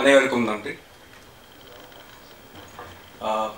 அனைவருக்கும் நன்றி ஆஹ்,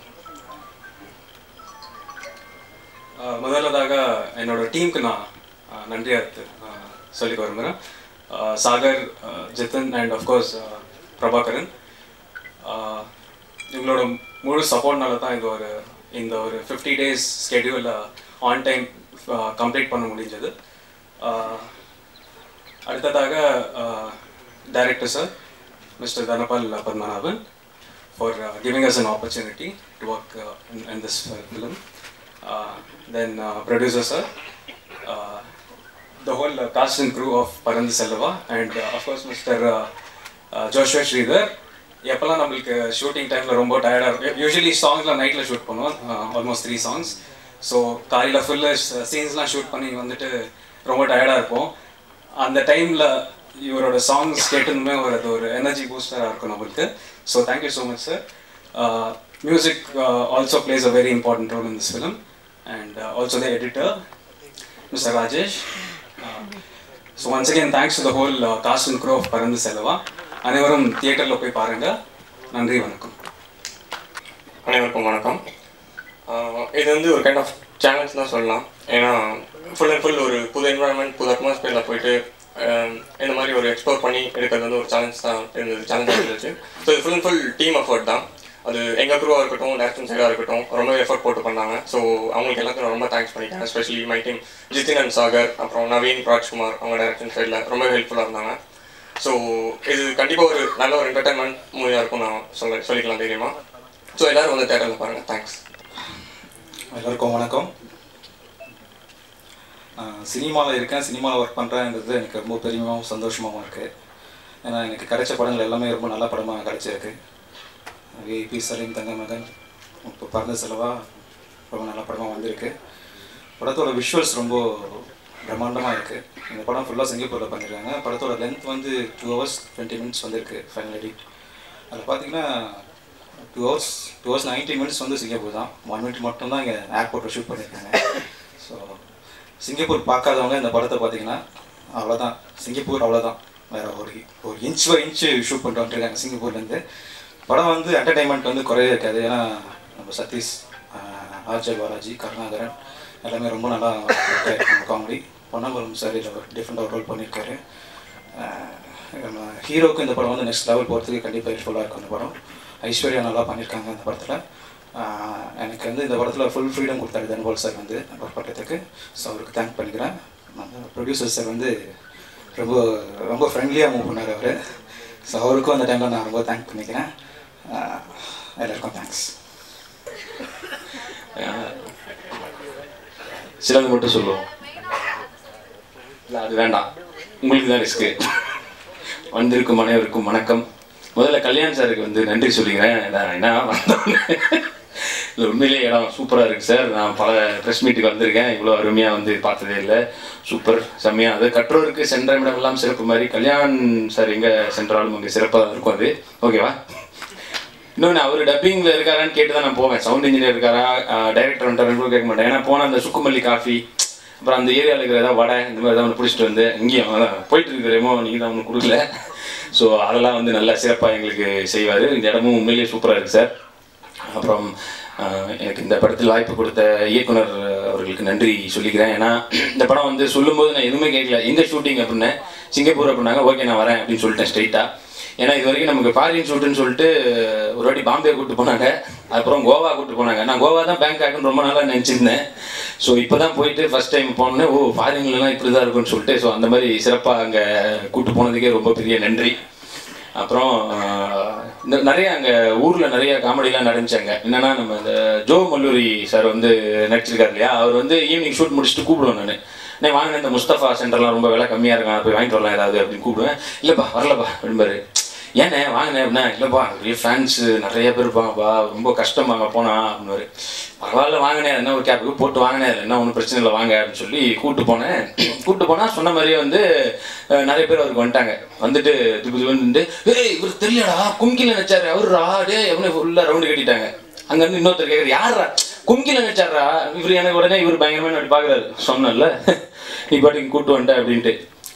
ஆஹ், முதல்லதாக என்னோட டீமுக்கு நான் ஆஹ், நன்றி அர்த்த சொல்லிக்க விரும்புகிறேன் ஆஹ், சாகர் ஆஹ், ஜித்தன் அண்ட் அஃப்கோர்ஸ் பிரபாகரன் ஆஹ், இவங்களோட முழு சப்போர்ட்னால தான் இந்த ஒரு இந்த ஒரு ஃபிஃப்டி டேஸ் ஸ்கெடியூலில் ஆன் டைம் கம்ப்ளீட் பண்ண முடிஞ்சது ஆஹ், அடுத்ததாக director sir mister Dhanapal Padmanabhan for uh, giving us an opportunity to work uh, in, in this uh, film. Uh, then uh, producer sir, uh, the whole uh, cast and crew of Parandu Selva and uh, of course Mr. Uh, uh, Joshua Sridhar. எப்போல்லாம் நம்மளுக்கு shooting டைமில் ரொம்ப டயர்டாக இருக்கும் usually சாங்ஸ்லாம் நைட்டில் shoot பண்ணுவோம் almost three songs so காலையில் ஃபுல்லாக சீன்ஸ்லாம் ஷூட் பண்ணி வந்துட்டு ரொம்ப டயர்டாக இருப்போம் அந்த டைமில் இவரோட சாங்ஸ் கேட்டதுமே ஒரு அது ஒரு எனர்ஜி பூஸ்டராக இருக்கும் நம்மளுக்கு so thank you so much sir music also plays a very important role in this film and also the editor mister Rajesh so once again thanks to the whole cast and crew of Parandhu Sellava அனைவரும் தியேட்டரில் போய் பாருங்கள் நன்றி வணக்கம் அனைவருக்கும் வணக்கம் ஆஹ் இது வந்து ஒரு கைண்ட் ஆஃப் சேலஞ்ச் தான் சொல்லலாம் ஏன்னா ஃபுல் அண்ட் ஃபுல் ஒரு புது என்வரான்மெண்ட் புது அட்மாஸ்பியரில் போயிட்டு ஆஹ் இந்த மாதிரி ஒரு எக்ஸ்ப்ளோர் பண்ணி எடுக்கிறது வந்து ஒரு சேலஞ்ச் தான் இருந்தது சேலஞ்சாக இருந்துச்சு ஸோ இது full and full team effort தான் அது எங்கள் குரூவாக இருக்கட்டும் டேரக்ஷன் சைடாக இருக்கட்டும் ரொம்ப எஃபர்ட் போட்டு பண்ணாங்க ஸோ அவங்களுக்கு எல்லாத்தையும் நான் ரொம்ப தேங்க்ஸ் பண்ணிக்கிறேன் especially my team Jithin and Sagar அப்புறம் நவீன் ராஜ்குமார் அவங்க டேரக்ஷன் சைடில் ரொம்ப ஹெல்ப்ஃபுல்லாக இருந்தாங்க ஸோ இது கண்டிப்பாக ஒரு நல்ல ஒரு என்டர்டைன்மெண்ட் மூவியாக இருக்கும் நான் சொல்ல சொல்லிக்கலாம் தைரியமாக ஸோ எல்லாரும் வந்து தேட்டரில் பாருங்கள் தேங்க்ஸ் எல்லாருக்கும் வணக்கம் சினிமாவில் இருக்கேன் சினிமாவில் ஒர்க் பண்ணுறேங்கிறது எனக்கு ரொம்ப பெருமையாகவும் சந்தோஷமாகவும் இருக்குது ஏன்னா எனக்கு கிடைச்ச படங்கள் எல்லாமே ரொம்ப நல்ல படமாக கிடைச்சிருக்கு விஐபி சலீம் தங்க மகன் இப்போ பறந்த செலவா ரொம்ப நல்ல படமாக வந்திருக்கு படத்தோட விஷுவல்ஸ் ரொம்ப பிரம்மாண்டமாக இருக்குது இந்த படம் ஃபுல்லாக சிங்கப்பூரில் பண்ணியிருக்காங்க படத்தோட லென்த் வந்து டூ ஹவர்ஸ் டுவெண்ட்டி மினிட்ஸ் வந்திருக்கு ஃபைனல் எடிட் அதில் பார்த்தீங்கன்னா two hours two hours ninety minutes வந்து சிங்கப்பூர் தான் ஒன் மினிட் மட்டும் தான் இங்கே ஏர்போர்ட்டில் ஷூட் பண்ணியிருக்காங்க ஸோ சிங்கப்பூர் பார்க்காதவங்க இந்த படத்தை பார்த்தீங்கன்னா அவ்வளோதான் சிங்கப்பூர் அவ்வளோதான் வேறு ஒரு ஒரு இன்ச் ஒரு இன்ச்சு ஷூட் பண்ணிட்டு வந்துருக்காங்க சிங்கப்பூர்லேருந்து படம் வந்து என்டர்டைன்மெண்ட் வந்து குறைய இருக்காது ஏன்னா நம்ம சதீஷ் ஆர்ஜர் பாலாஜி கருணாகரன் எல்லாமே ரொம்ப நல்லா காமெடி பொன்னம்பலம் சார் இதில் ஒரு டிஃப்ரெண்டாக ரோல் பண்ணியிருக்காரு ஆஹ் நம்ம ஹீரோக்கு இந்த படம் வந்து நெக்ஸ்ட் லெவல் போகிறதுக்கு கண்டிப்பாக ஹெல்ப்ஃபுல்லாக இருக்கும் இந்த படம் ஐஸ்வர்யா நல்லா பண்ணியிருக்காங்க இந்த படத்தில் எனக்கு வந்து இந்த படத்தில் ஃபுல் ஃப்ரீடம் கொடுத்தாரு தன்பால் சார் வந்து ஒர்க் பண்ணுறதுக்கு ஸோ அவருக்கு தேங்க் பண்ணிக்கிறேன் அந்த ப்ரொடியூசர் சார் வந்து ரொம்ப ரொம்ப ஃப்ரெண்ட்லியாக மூவ் பண்ணார் அவர் ஸோ அவருக்கும் அந்த டைமில் நான் ரொம்ப தேங்க் பண்ணிக்கிறேன் ஆஹ் எல்லாருக்கும் தேங்க்ஸ் சிலது மட்டும் சொல்லுவோம் இல்லை அது வேண்டாம் உங்களுக்கு தான் ரிஸ்க்கு வந்திருக்கும் அனைவருக்கும் வணக்கம் முதல்ல கல்யாண் சாருக்கு வந்து நன்றி சொல்லிக்கிறேன் நான் என்ன வந்தோன்னே இல்லை உண்மையிலேயே இடம் சூப்பராக இருக்குது சார் நான் பல ப்ரெஸ் மீட்டுக்கு வந்திருக்கேன் இவ்வளோ அருமையாக வந்து பார்த்ததே இல்லை சூப்பர் செம்மையாக அது கற்றோருக்கு சென்ற இடமெல்லாம் சிறப்பு மாதிரி கல்யாண் சார் எங்கே சென்றாலும் அங்கே சிறப்பாக தான் இருக்கும் அது ஓகேவா இன்னொன்று அவர் டப்பிங்கில் இருக்காரான்னு கேட்டு தான் நான் போவேன் சவுண்ட் இன்ஜினியர் இருக்காரா டைரக்டர் வந்துட்டாருன்னு கூட கேட்க மாட்டேன் ஏன்னா போனால் அந்த சுக்குமல்லி காஃபி அப்புறம் அந்த ஏரியாவில் இருக்கிற ஏதாவது வடை இந்த மாதிரி ஏதாவது பிடிச்சிட்டு வந்து இங்கேயும் அதான் போயிட்டு இருக்கிறேமோ நீங்கள் தான் ஒன்று கொடுக்கல ஸோ அதெல்லாம் வந்து நல்லா சிறப்பாக எங்களுக்கு செய்வார் இந்த இடமும் உண்மையிலேயே சூப்பராக இருக்குது சார் அப்புறம் ஆஹ், எனக்கு இந்த படத்தில் வாய்ப்பு கொடுத்த இயக்குனர் அவர்களுக்கு நன்றி சொல்லிக்கிறேன் ஏன்னா இந்த படம் வந்து சொல்லும்போது நான் எதுவுமே கேட்கல எங்கே ஷூட்டிங் அப்படின்னேன் சிங்கப்பூர் அப்படின்னாங்க ஓகே நான் வரேன் அப்படின்னு சொல்லிட்டேன் ஸ்ட்ரைட்டாக ஏன்னா இது வரைக்கும் நமக்கு ஃபாரின் ஷூட்டுன்னு சொல்லிட்டு ஒரு வாட்டி பாம்பே கூப்பிட்டு போனாங்க அப்புறம் கோவா கூப்பிட்டு போனாங்க நான் கோவா தான் பேங்காக்னு ரொம்ப நாளாக நினச்சிருந்தேன் ஸோ இப்போ தான் போயிட்டு ஃபஸ்ட் டைம் போனோன்னே ஓ ஃபாரின்லலாம் இப்படி தான் இருக்கும்னு சொல்லிட்டு ஸோ அந்த மாதிரி சிறப்பாக அங்கே கூப்பிட்டு போனதுக்கே ரொம்ப பெரிய நன்றி அப்புறம் ஆஹ், இந்த- நிறைய அங்கே ஊரில் நிறைய காமெடிலாம் நடந்துச்சாங்க என்னன்னா நம்ம இந்த ஜோ மல்லூரி சார் வந்து நடிச்சிருக்காரு இல்லையா அவர் வந்து ஈவினிங் ஷூட் முடிச்சுட்டு கூப்பிடுவேன் நான் நான் வாங்கின இந்த முஸ்தபா சென்டர்லாம் ரொம்ப விலை கம்மியாக இருக்கான் போய் வாங்கிட்டு வரலாம் ஏதாவது அப்படின்னு கூப்பிடுவேன் இல்லைப்பா வரலப்பா அப்படிம்பாரு ஏண்ணே வாங்கினேன் அப்படின்னா இல்லைப்பா நிறைய ஃபேன்ஸ் நிறைய பேர் இருப்பாங்கப்பா ரொம்ப கஷ்டமாங்க போனா அப்படின்னாரு பரவாயில்ல வாங்கினேன் என்ன ஒரு கேபுக்கு போட்டு வாங்கினேன் என்ன ஒன்றும் பிரச்சனை இல்லை வாங்க அப்படின்னு சொல்லி கூப்பிட்டு போனேன் கூப்பிட்டு போனால் சொன்ன மாதிரியே வந்து அஹ், நிறைய பேர் அவருக்கு வந்துட்டாங்க வந்துட்டு திருப்பி வந்து ஏய் இவர் தெரியலடா கும்கில நினைச்சாரு அவருடா டே எவனே ஃபுல்லாக ரவுண்டு கட்டிட்டாங்க அங்கேருந்து இன்னொருத்தர் கேட்குறாரு யாரா கும்கில நினைச்சாரா இவர் எனக்கு உடனே இவர் பயங்கரமாக அப்படி பார்க்குறாரு சொன்னல நீ பாட்டுக்கு கூப்பிட்டு வந்துட்ட அப்படின்ட்டு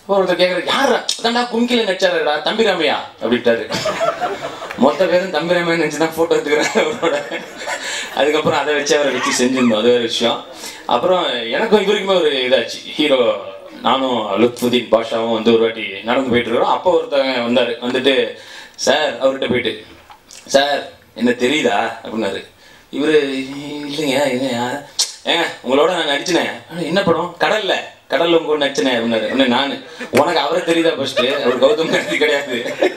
அப்புறம் ஒருத்தர் கேட்குறாரு யாரா அதான்டா கும்கில நடிச்சாருடா தம்பிராமையா அப்படின்ட்டாரு மொத்த பேரும் தம்பிராமையா நினச்சி தான் ஃபோட்டோ எடுத்துக்கிறேன் அவரோட அதுக்கப்புறம் அதை வச்சு அவரை வச்சு செஞ்சிருந்தோம் அது வேறு விஷயம் அப்புறம் எனக்கும் இவருக்குமே ஒரு இதாச்சு ஹீரோ நானும் லுத்ஃபுதீன் பாஷாவும் வந்து ஒரு வாட்டி நடந்து போயிட்டு இருக்கிறோம் அப்போ ஒருத்தவங்க வந்தார் வந்துட்டு சார் அவர்கிட்ட போயிட்டு சார் என்ன தெரியுதா அப்படின்னாரு இவர் இல்லைங்க இல்லைங்க ஏங்க உங்களோட நான் நடிச்சினேன் என்ன படம் கடல்ல கடல்ல உங்க கூட நடிச்சினேன் அப்படின்னாரு உடனே நான் உனக்கு அவரை தெரியுதா ஃபர்ஸ்ட் அவர் கௌதம் நடிச்சு கிடையாது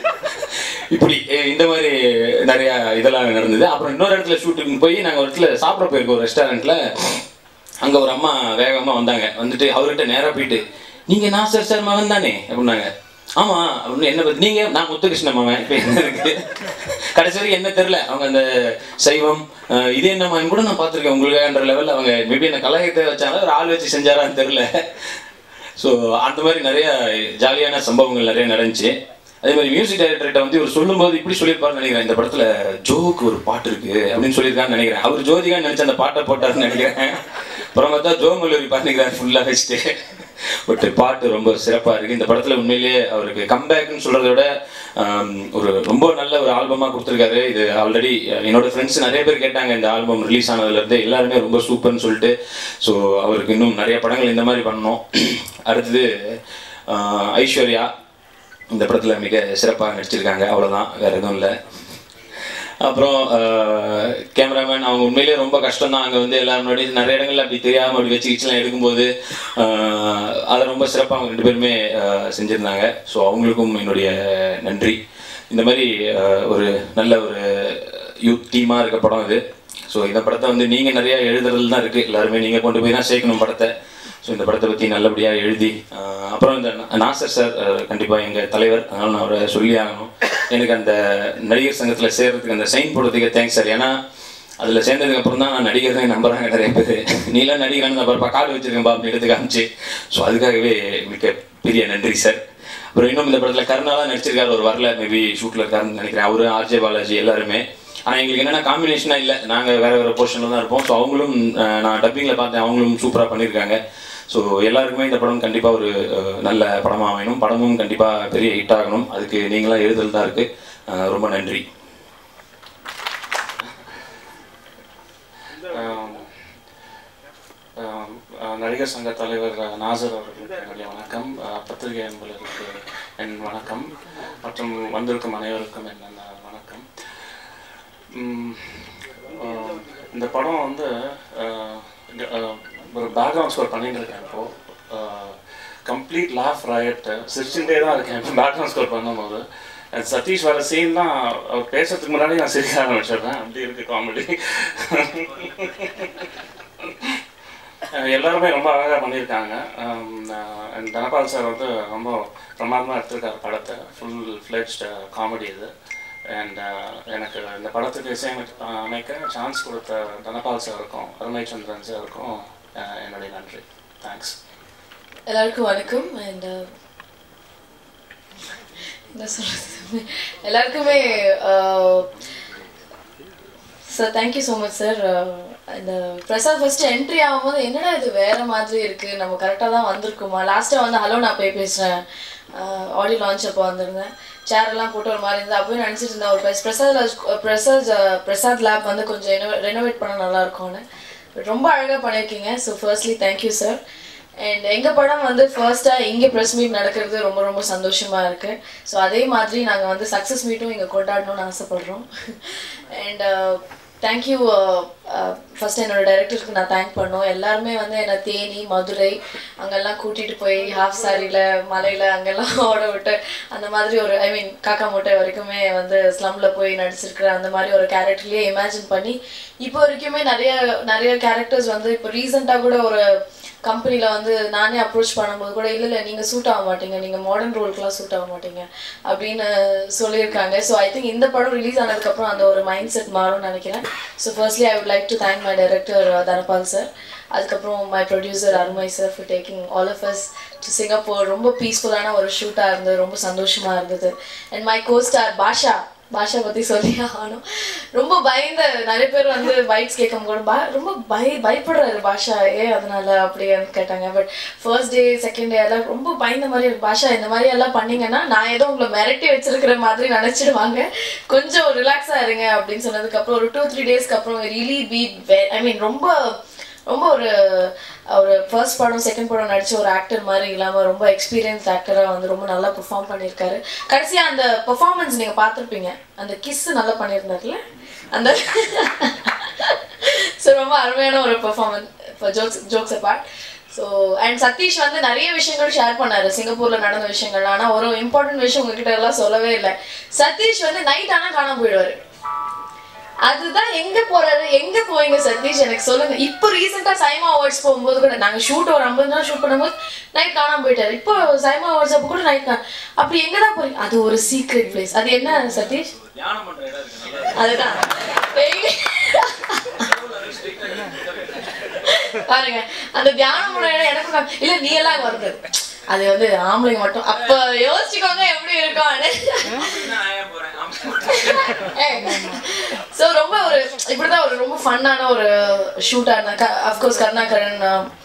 இப்படி அஹ் இந்த மாதிரி நிறைய இதெல்லாம் நடந்தது அப்புறம் இன்னொரு இடத்துல ஷூட்டிங் போய் நாங்கள் ஒரு இடத்துல சாப்பிட போயிருக்கோம் ஒரு ரெஸ்டாரண்ட்ல அங்கே ஒரு அம்மா வேகமாக வந்தாங்க வந்துட்டு அவர்கிட்ட நேராக போயிட்டு நீங்கள் நாசர் சார் மகன் தானே அப்படின்னாங்க ஆமாம் அப்படின்னு என்ன பத்தி நீங்கள் நான் முத்துகிருஷ்ண மகன் இப்போ என்ன இருக்கு கடைசி வரைக்கும் என்ன தெரில அவங்க அந்த சைவம் அஹ் இது என்ன மகன் கூட நான் பார்த்துருக்கேன் உங்களுக்கான்ற லெவலில் அவங்க மேபி என்ன கலையத்தை வச்சாங்க ஒரு ஆள் வச்சு செஞ்சாரான்னு தெரில ஸோ அந்த மாதிரி நிறைய ஜாலியான சம்பவங்கள் நிறைய நடந்துச்சு அதே மாதிரி மியூசிக் டைரக்டர்கிட்ட வந்து இவர் சொல்லும்போது இப்படி சொல்லியிருப்பாருன்னு நினைக்கிறேன் இந்த படத்துல ஜோக்கு ஒரு பாட்டு இருக்கு அப்படின்னு சொல்லியிருக்கான்னு நினைக்கிறேன் அவர் ஜோதிகா நினைச்சு அந்த பாட்டை போட்டாருன்னு நினைக்கிறேன் அப்புறம் பார்த்தா ஜோ மல்லூரி பண்ணிக்கிறார் ஃபுல்லாக வச்சுட்டு பட் பாட்டு ரொம்ப சிறப்பாக இருக்குது இந்த படத்தில் உண்மையிலேயே அவருக்கு கம்பேக்னு சொல்கிறத விட ஆம், ஒரு ரொம்ப நல்ல ஒரு ஆல்பமாக கொடுத்துருக்காரு இது ஆல்ரெடி என்னோட ஃப்ரெண்ட்ஸ் நிறைய பேர் கேட்டாங்க இந்த ஆல்பம் ரிலீஸ் ஆனதுலேருந்து எல்லாருமே ரொம்ப சூப்பர்னு சொல்லிட்டு ஸோ அவருக்கு இன்னும் நிறைய படங்கள் இந்த மாதிரி பண்ணணும் அடுத்தது ஆஹ், ஐஸ்வர்யா இந்த படத்தில் மிக சிறப்பாக நடிச்சிருக்காங்க அவ்வளோதான் வேற எதுவும் இல்லை அப்புறம் கேமராமேன் அவங்க உண்மையிலேயே ரொம்ப கஷ்டம் தான் அங்கே வந்து எல்லாரும் முன்னாடி நிறைய இடங்கள்ல அப்படி தெரியாமல் அப்படி வச்சு கிச்சலாம் எடுக்கும்போது ஆஹ், அதை ரொம்ப சிறப்பாக அவங்க ரெண்டு பேருமே ஆஹ், செஞ்சிருந்தாங்க ஸோ அவங்களுக்கும் என்னுடைய நன்றி இந்த மாதிரி ஆஹ், ஒரு நல்ல ஒரு யூத் டீமாக இருக்க படம் இது ஸோ இந்த படத்தை வந்து நீங்கள் நிறைய எழுதுறதுல தான் இருக்குது எல்லாருமே நீங்கள் கொண்டு போய் தான் சேர்க்கணும் படத்தை ஸோ இந்த படத்தை பற்றி நல்லபடியாக எழுதி ஆஹ், அப்புறம் இந்த நா- நாசர் சார் கண்டிப்பாக எங்கள் தலைவர் அதனால் நான் அவரை சொல்லி ஆகணும் எனக்கு அந்த நடிகர் சங்கத்தில் சேர்றதுக்கு அந்த சைன் போடுறதுக்கு தேங்க்ஸ் சார் ஏன்னா அதில் சேர்ந்ததுக்கு அப்புறம் தான் நான் நடிகர்னே நம்புறாங்க நிறைய பேர் நீலாம் நடிகர்னு அப்புறம் கார்டு வச்சிருக்கேன் பாப்பு எடுத்து காமிச்சு ஸோ அதுக்காகவே மிக பெரிய நன்றி சார் அப்புறம் இன்னும் இந்த படத்தில் கருணாலாம் நடிச்சிருக்காரு ஒரு வரல மேபி ஷூட்டில் இருக்காருன்னு நினைக்கிறேன் அவரு ஆர்ஜே பாலாஜி எல்லாருமே ஆனால் எங்களுக்கு என்னென்னா காம்பினேஷனாக இல்லை நாங்கள் வேறு வேறு போர்ஷனில் தான் இருப்போம் ஸோ அவங்களும் அஹ், நான் டப்பிங்கில் பார்த்தேன் அவங்களும் சூப்பராக பண்ணியிருக்காங்க ஸோ எல்லாருக்குமே இந்த படம் கண்டிப்பாக ஒரு அஹ், நல்ல படமாக அமையணும் படமும் கண்டிப்பாக பெரிய ஹிட் ஆகணும் அதுக்கு நீங்களாம் எழுதல் தான் இருக்குது ரொம்ப நன்றி ஆம், ஆம், ஆஹ் நடிகர் சங்க தலைவர் ஆஹ் நாசர் அவர்களுக்கு என்னுடைய வணக்கம் ஆஹ் பத்திரிகை அன்பர்களுக்கு என் வணக்கம் மற்றும் வந்திருக்கும் அனைவருக்கும் என் ந- வணக்கம் உம், ஆஹ் இந்த படம் வந்து ஆஹ் இங்க, ஆஹ் ஒரு பேக்ரவுண்ட் ஸ்கோர் பண்ணிட்டு இருக்கேன் இப்போ கம்ப்ளீட் லாஃப் ராயட் சிரிச்சுட்டே தான் இருக்கேன் இப்போ பேக்ரவுண்ட் ஸ்கோர் பண்ணும்போது அது சதீஷ் வர சீன் தான் அவர் பேசுறதுக்கு முன்னாடி நான் சிரிக்க ஆரம்பிச்சிடுறேன் அப்படி இருக்கு காமெடி எல்லாருமே ரொம்ப அழகாக பண்ணியிருக்காங்க அண்ட் தனபால் சார் வந்து ரொம்ப பிரமாதமாக எடுத்திருக்காரு படத்தை ஃபுல் ஃப்ளெஜ்ட் காமெடி இது அண்ட் எனக்கு இந்த படத்துக்கு இசையமை அமைக்க சான்ஸ் கொடுத்த தனபால் சாருக்கும் அருமை சந்திரன் சாருக்கும் அஹ், என்னுடைய நன்றி தேங்க்ஸ் எல்லாருக்கும் வணக்கம் அண்ட் என்ன சொல்றது எல்லாருக்குமே sir thank you so much sir இந்த பிரசாத் ஃபர்ஸ்ட் என்ட்ரி ஆகும்போது என்னடா இது வேற மாதிரி இருக்கு நம்ம கரெக்டாக தான் வந்திருக்குமா லாஸ்ட்டாக வந்து ஹலோ நான் போய் பேசுகிறேன் ஆடியோ லான்ச் அப்போ வந்திருந்தேன் சேர் எல்லாம் போட்டு ஒரு மாதிரி இருந்தது அப்பவே நினச்சிட்டு இருந்தேன் ஒரு பிரஸ் பிரசாத் லாஜ் பிரசாத் அஹ், பிரசாத் லேப் வந்து கொஞ்சம் ரெனோவேட் பண்ண நல்லா இருக்கும்னு But ரொம்ப அழகாக பண்ணியிருக்கீங்க so firstly thank you sir and எங்கள் படம் வந்து ஃபர்ஸ்ட்டாக இங்கே ப்ரெஸ் மீட் நடக்கிறது ரொம்ப ரொம்ப சந்தோஷமாக இருக்குது ஸோ அதே மாதிரி நாங்கள் வந்து சக்ஸஸ் மீட்டும் இங்கே கொண்டாடணும்னு ஆசைப்படுறோம் அண்ட் தேங்க்யூ ஃபர்ஸ்ட் என்னோட டைரக்டருக்கு நான் தேங்க் பண்ணோம் எல்லாருமே வந்து என்னை தேனி மதுரை அங்கெல்லாம் கூட்டிகிட்டு போய் ஹாஃப் சாரியில் மலையில் அங்கெல்லாம் ஓட விட்டு அந்த மாதிரி ஒரு ஐ மீன் காக்கா மூட்டை வரைக்குமே வந்து ஸ்லம்மில் போய் நடிச்சிருக்கிற அந்த மாதிரி ஒரு கேரக்டர்லேயே இமேஜின் பண்ணி இப்போ வரைக்குமே நிறைய நிறைய கேரக்டர்ஸ் வந்து இப்போ ரீசெண்டாக கூட ஒரு கம்பெனியில் வந்து நானே அப்ரோச் பண்ணும்போது கூட இல்லை இல்லை நீங்கள் சூட் ஆக மாட்டீங்க நீங்கள் மாடர்ன் ரோலுக்குலாம் சூட் ஆக மாட்டீங்க அப்படின்னு சொல்லியிருக்காங்க ஸோ ஐ திங்க் இந்த படம் ரிலீஸ் ஆனதுக்கப்புறம் அந்த ஒரு மைண்ட் செட் மாறும்னு நினைக்கிறேன் so firstly I would like to thank my director Dhanapal sir அதுக்கப்புறம் மை ப்ரொடியூசர் அருமை sir for taking all of us to Singapore ரொம்ப பீஸ்ஃபுல்லான ஒரு ஷூட்டாக இருந்தது ரொம்ப சந்தோஷமாக இருந்தது and my co star Basha Basha பற்றி சொல்லி ஆகணும் ரொம்ப பயந்த நிறைய பேர் வந்து பைக்ஸ் கேட்கும் கூட பா ரொம்ப பய பயப்படுறாரு பாஷா ஏன் அதனால அப்படின்னு கேட்டாங்க but first day second day எல்லாம் ரொம்ப பயந்த மாதிரி இருக்கு பாஷா இந்த மாதிரி எல்லாம் பண்ணீங்கன்னா நான் ஏதோ உங்களை மிரட்டி வச்சிருக்கிற மாதிரி நினச்சிடுவாங்க கொஞ்சம் ரிலாக்ஸாக இருங்க அப்படின்னு சொன்னதுக்கப்புறம் ஒரு டூ த்ரீ டேஸ்க்கு அப்புறம் ரியலி பி ஐ மீன் ரொம்ப ரொம்ப ஒரு ஒரு ஃபர்ஸ்ட் படம் செகண்ட் படம் நடிச்ச ஒரு ஆக்டர் மாதிரி இல்லாமல் ரொம்ப எக்ஸ்பீரியன்ஸ் ஆக்டராக வந்து ரொம்ப நல்லா பெர்ஃபார்ம் பண்ணியிருக்காரு கடைசியாக அந்த பெர்ஃபார்மன்ஸ் நீங்கள் பார்த்துருப்பீங்க அந்த கிஸ் நல்லா பண்ணியிருந்தாருல அந்த ஸோ ரொம்ப அருமையான ஒரு பெர்ஃபார்மன்ஸ் இப்போ jokes jokes apart so and Sathish வந்து நிறைய விஷயங்கள் ஷேர் பண்ணாரு சிங்கப்பூர்ல நடந்த விஷயங்கள் ஆனால் ஒரு இம்பார்ட்டன்ட் விஷயம் உங்ககிட்ட எல்லாம் சொல்லவே இல்லை சதீஷ் வந்து நைட் ஆனால் காணாம போயிடுவாரு அதுதான் எங்க போறாரு எங்க போவீங்க சதீஷ் எனக்கு சொல்லுங்க இப்போ ரீசெண்டா சைமா அவார்ட்ஸ் போகும்போது கூட நாங்க ஷூட் ஒரு ஐம்பது நாள் ஷூட் பண்ணும்போது நைட் காணாம போயிட்டாரு இப்போ சைமா அவார்ட்ஸ் அப்போ கூட நைட் அப்படி எங்க தான் போறீங்க அது ஒரு சீக்ரெட் பிளேஸ் அது என்ன சதீஷ் அதுதான் Daily- பாருங்க அந்த தியானம் பண்ண இடம் எனக்கு தான். இல்ல நீ எல்லாம் அங்க வருது அது வந்து ஆம்பளைங்க மட்டும் அப்ப யோசிச்சுக்கோங்க எப்படி இருக்கும்னு ஸோ ரொம்ப ஒரு இப்படிதான் ஒரு ரொம்ப ஃபன்னான ஒரு ஷூட்டாக இருந்தாங்க அஃப்கோர்ஸ் கருணாகரன்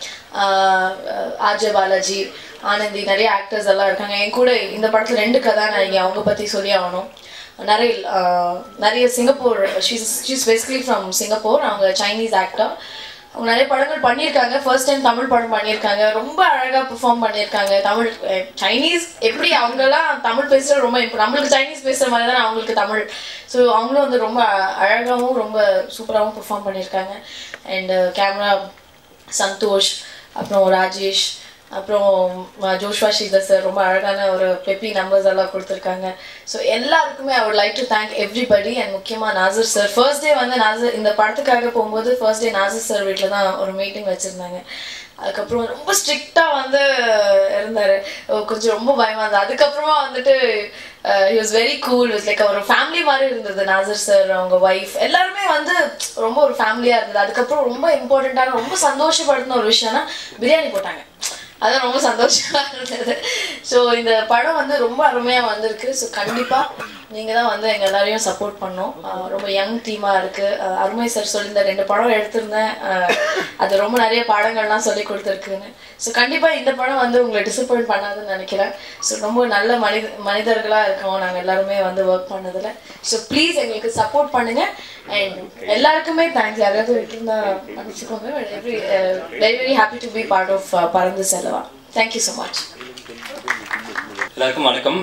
ஆர்ஜே பாலாஜி ஆனந்தி நிறைய ஆக்டர்ஸ் எல்லாம் இருக்காங்க என் கூட இந்த படத்தில் ரெண்டு கதாநாயகி அவங்க பற்றி சொல்லி ஆகணும் நிறைய ஆஹ், நிறைய Singapore she's she's basically from Singapore அவங்க சைனீஸ் ஆக்டர் அவங்க நிறைய படங்கள் பண்ணியிருக்காங்க ஃபர்ஸ்ட் டைம் தமிழ் படம் பண்ணியிருக்காங்க ரொம்ப அழகாக பெர்ஃபார்ம் பண்ணியிருக்காங்க தமிழ் அஹ், சைனீஸ் எப்படி அவங்கெல்லாம் தமிழ் பேசுகிறது ரொம்ப இப்போ நம்மளுக்கு சைனீஸ் பேசுகிற மாதிரி தானே அவங்களுக்கு தமிழ் ஸோ அவங்களும் வந்து ரொம்ப அழகாகவும் ரொம்ப சூப்பராகவும் பெர்ஃபார்ம் பண்ணியிருக்காங்க அண்ட் கேமரா சந்தோஷ் அப்புறம் ராஜேஷ் அப்புறம் அஹ், ஜோஷ்வா ஸ்ரீதர் சார் ரொம்ப அழகான ஒரு பெப்பி நம்பர்ஸ் எல்லாம் கொடுத்துருக்காங்க ஸோ எல்லாருக்குமே I would like to thank everybody and முக்கியமாக நாசர் சார் ஃபர்ஸ்ட் டே வந்து நாசர் இந்த படத்துக்காக போகும்போது ஃபர்ஸ்ட் டே நாசர் சார் வீட்டில் தான் ஒரு மீட்டிங் வச்சுருந்தாங்க அதுக்கப்புறம் ரொம்ப ஸ்ட்ரிக்டாக வந்து இருந்தார் கொஞ்சம் ரொம்ப பயமாக இருந்தது அதுக்கப்புறமா வந்துட்டு he was very cool is like ஒரு ஃபேமிலி மாதிரி இருந்தது நாசர் சார் அவங்க ஒய்ஃப் எல்லாருமே வந்து ரொம்ப ஒரு ஃபேமிலியாக இருந்தது அதுக்கப்புறம் ரொம்ப இம்பார்ட்டண்ட்டான ரொம்ப சந்தோஷப்படுத்தின ஒரு விஷயம்னா பிரியாணி போட்டாங்க அதான் ரொம்ப சந்தோஷமா இருந்தது ஸோ இந்த படம் வந்து ரொம்ப அருமையாக வந்திருக்கு ஸோ கண்டிப்பாக நீங்கள் தான் வந்து எங்கள் எல்லாரையும் சப்போர்ட் பண்ணோம் ஆஹ் ரொம்ப யங் டீமாக இருக்குது அருமை சார் சொல்லியிருந்த ரெண்டு படம் எடுத்திருந்தேன் ஆஹ் அது ரொம்ப நிறைய பாடங்கள்லாம் சொல்லி கொடுத்துருக்குன்னு ஸோ கண்டிப்பாக இந்த படம் வந்து உங்களை டிசப்பாயிண்ட் பண்ணாதுன்னு நினைக்கிறேன் ஸோ ரொம்ப நல்ல மனித மனிதர்களாக இருக்கோம் நாங்கள் எல்லாருமே வந்து ஒர்க் பண்ணதில் ஸோ ப்ளீஸ் எங்களுக்கு சப்போர்ட் பண்ணுங்கள் அண்ட் எல்லாருக்குமே தேங்க்ஸ் யாராவது விட்டுருந்தா மன்னிச்சுக்கோங்க very very very happy to be part of Parandhu Sellava thank you so much எல்லாருக்கும் வணக்கம்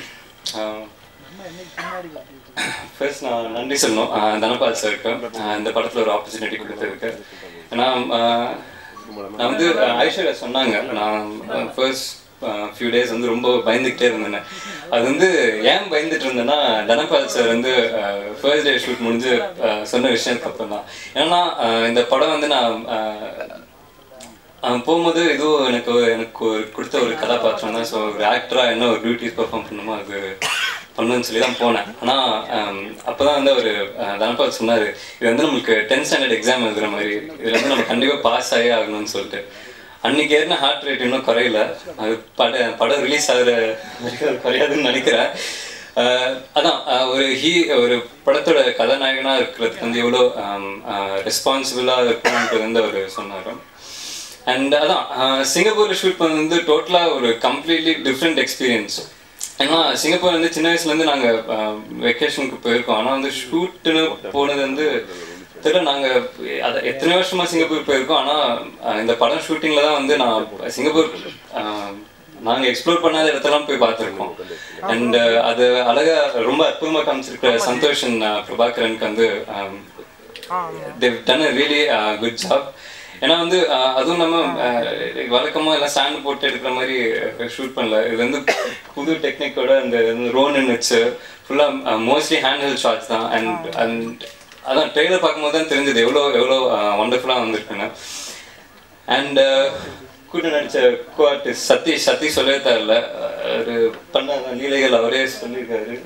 ஃபர்ஸ்ட் நான் நன்றி சொல்லணும் ஆஹ் தனபால் சாருக்கு ஆஹ் இந்த படத்தில் ஒரு ஆப்பர்ச்சுனிட்டி கொடுத்ததுக்கு ஏன்னா ஆஹ் நான் வந்து ஆஹ் ஐஸ்வர்யா சொன்னாங்க நான் ஃபர்ஸ்ட் ஃபியூ டேஸ் வந்து ரொம்ப பயந்துக்கிட்டே இருந்தேன் அது வந்து ஏன் பயந்துட்டு இருந்தேன்னா தனபால் சார் வந்து ஃபர்ஸ்ட் டே ஷூட் முடிஞ்சு ஆஹ் சொன்ன விஷயத்துக்கு அப்புறம் தான் ஏன்னா ஆஹ் இந்த படம் வந்து நான் ஆஹ் அவன் போகும்போது ஏதோ எனக்கு ஒரு- எனக்கு ஒரு கொடுத்த ஒரு கதாபாத்திரம் தான் ஸோ ஒரு ஆக்டராக என்ன ஒரு டியூட்டிஸ் பெர்ஃபார்ம் பண்ணுமோ அது பண்ணணும்னு சொல்லி தான் போனேன் ஆனால் அப்போ தான் வந்து அவர் தனபால் சொன்னார் இது வந்து நம்மளுக்கு டென்த் ஸ்டாண்டர்ட் எக்ஸாம் எழுதுற மாதிரி இதில் வந்து நம்ம கண்டிப்பாக பாஸ் ஆகி ஆகணும்னு சொல்லிட்டு அன்னைக்கு ஏறின ஹார்ட் ரேட் இன்னும் குறையல அது பட படம் ரிலீஸ் ஆகிற வரைக்கும் அது குறையாதுன்னு நினைக்கிறேன் ஆஹ் அதான் ஆஹ் ஒரு ஹீ ஒரு படத்தோட கதாநாயகனாக இருக்கிறதுக்கு வந்து எவ்வளோ ரெஸ்பான்சிபிளாக இருக்கணுன்றது வந்து அவர் சொன்னார் அண்ட் அதான் சிங்கப்பூர் ஷூட் பண்ணது வந்து டோட்டலாக ஒரு கம்ப்ளீட்லி டிஃப்ரெண்ட் எக்ஸ்பீரியன்ஸ் ஏன்னா சிங்கப்பூர் வந்து சின்ன வயசுலேருந்து நாங்கள் வெக்கேஷனுக்கு போயிருக்கோம் ஆனால் வந்து ஷூட்டுன்னு போனது வந்து தெரியல நாங்கள் அதை எத்தனை வருஷமாக சிங்கப்பூர் போயிருக்கோம் ஆனால் இந்த படம் ஷூட்டிங்கில் தான் வந்து நான் சிங்கப்பூர் நாங்கள் எக்ஸ்ப்ளோர் பண்ணாத இடத்தெல்லாம் போய் பார்த்துருக்கோம் அண்ட் அது அழகாக ரொம்ப அற்புதமாக காமிச்சிருக்கிற சந்தோஷன் பிரபாகரனுக்கு வந்து Dev done a really good job ஏன்னா வந்து அஹ், அதுவும் நம்ம வழக்கமாக எல்லாம் ஸ்டாண்ட் போட்டு எடுக்கிற மாதிரி ஷூட் பண்ணல இது வந்து புது டெக்னிக்கோட அந்த ரோனன் வச்சு ஃபுல்லாக மோஸ்ட்லி ஹேண்ட் ஹெல்ட் ஷாட்ஸ் தான் அண்ட் அண்ட் அதான் ட்ரெய்லர் பார்க்கும்போது தான் தெரிஞ்சது எவ்வளோ எவ்வளோ ஒண்டர்ஃபுல்லாக வந்திருக்குன்னு அண்ட் கூட நடிச்ச கோ ஆர்டிஸ்ட் சதீஷ் சதீஷ் சொல்லவே தரல அவர் பண்ண லீலைகள் அவரே சொல்லியிருக்காரு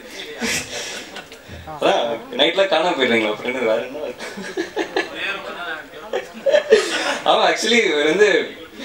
அதான் நைட்லாம் காணாம போயிடுறீங்களா ஃப்ரெண்டு வேற என்ன ஆமா ஆக்சுவலி இவர் வந்து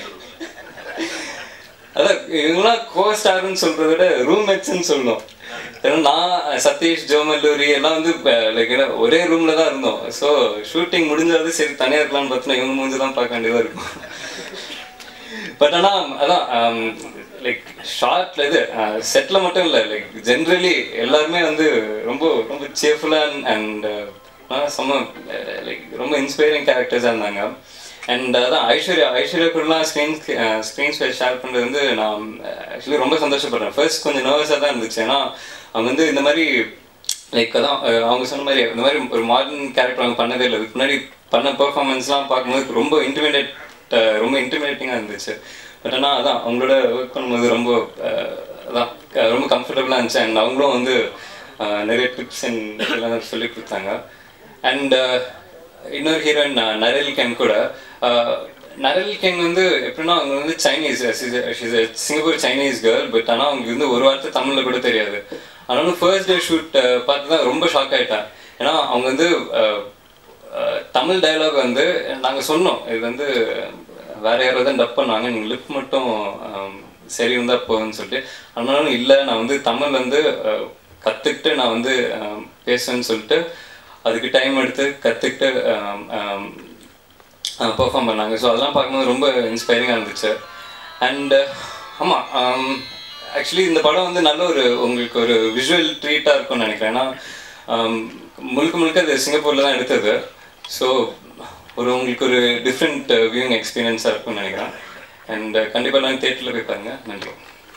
அதான் இவங்களாம் கோ ஸ்டார்னு சொல்றத விட ரூம்மேட்ஸ்னு சொல்லணும் ஏன்னா நான் சதீஷ் ஜோமல்லூரி எல்லாம் வந்து லைக் ஒரே ரூமில் தான் இருந்தோம் ஸோ ஷூட்டிங் முடிஞ்சாவது சரி தனியாக இருக்கலாம்னு பார்த்தோன்னா இவங்க மூஞ்சி தான் பார்க்க வேண்டியதாக இருக்கும் பட் ஆனால் அதான் லைக் ஷார்ட்ல இது செட்டில் மட்டும் இல்லை லைக் ஜென்ரலி எல்லாருமே வந்து ரொம்ப ரொம்ப சேர்ஃபுல்லாக அண்ட் செம்ம லைக் ரொம்ப இன்ஸ்பைரிங் கேரக்டர்ஸாக இருந்தாங்க அண்ட் அதான் ஐஸ்வர்யா ஐஸ்வர்யா கூடலாம் ஸ்க்ரீன் ஸ்க்ரீன் ஸ்பேஸ் ஷேர் பண்ணுறது வந்து நான் ஆக்சுவலி ரொம்ப சந்தோஷப்படுறேன் ஃபர்ஸ்ட் கொஞ்சம் நர்வஸாக தான் இருந்துச்சு ஏன்னா அவங்க வந்து இந்த மாதிரி லைக் அதான் அஹ் அவங்க சொன்ன மாதிரி இந்த மாதிரி ஒரு மாடர்ன் கேரக்டர் அவங்க பண்ணதே இல்லை இதுக்கு முன்னாடி பண்ண பெர்ஃபார்மன்ஸ்லாம் பார்க்கும்போது ரொம்ப இன்டிமேட் ரொம்ப இன்டிமேட்டிங்காக இருந்துச்சு பட் ஆனால் அதான் அவங்களோட ஒர்க் பண்ணும்போது ரொம்ப அஹ், அதான் க- ரொம்ப கம்ஃபர்டபுளாக இருந்துச்சு அண்ட் அவங்களும் வந்து அஹ், நிறைய டிப்ஸ் அண்ட் எல்லாம் சொல்லி கொடுத்தாங்க அண்ட் இன்னொரு ஹீரோயின் நரல் கேங் கூட அஹ், நரல் கேங் வந்து எப்படின்னா அவங்க வந்து Chinese Singapore Chinese girl but ஆனால் அவங்களுக்கு வந்து ஒரு வார்த்தை தமிழில் கூட தெரியாது ஆனாலும் ஃபர்ஸ்ட் டே ஷூட் பார்த்து தான் ரொம்ப ஷாக் ஆயிட்டேன் ஏன்னா அவங்க வந்து அஹ், அஹ், தமிழ் டயலாக் வந்து நாங்கள் சொன்னோம் இது வந்து வேற யாரோ தான் டப் பண்ணாங்க நீங்கள் லிப் மட்டும் அஹ், சரி இருந்தால் போதும்னு சொல்லிட்டு ஆனாலும் இல்லை நான் வந்து தமிழ் வந்து அஹ், கத்துக்கிட்டு நான் வந்து அஹ், பேசுவேன்னு சொல்லிட்டு அதுக்கு டைம் எடுத்து கற்றுக்கிட்டு பெர்ஃபார்ம் பண்ணாங்க ஸோ அதெல்லாம் பார்க்கும்போது ரொம்ப இன்ஸ்பைரிங்காக இருந்துச்சு அண்ட் ஆமாம் ஆக்சுவலி இந்த படம் வந்து நல்ல ஒரு உங்களுக்கு ஒரு விஷுவல் ட்ரீட்டாக இருக்கும்னு நினைக்கிறேன் ஏன்னா um, முழுக்க முழுக்க அது சிங்கப்பூரில் தான் எடுத்தது ஸோ ஒரு உங்களுக்கு ஒரு டிஃப்ரெண்ட் வியூயிங் எக்ஸ்பீரியன்ஸாக இருக்கும்னு நினைக்கிறேன் அண்ட் கண்டிப்பாக நான் தேட்டரில் போய் பாருங்க நன்றி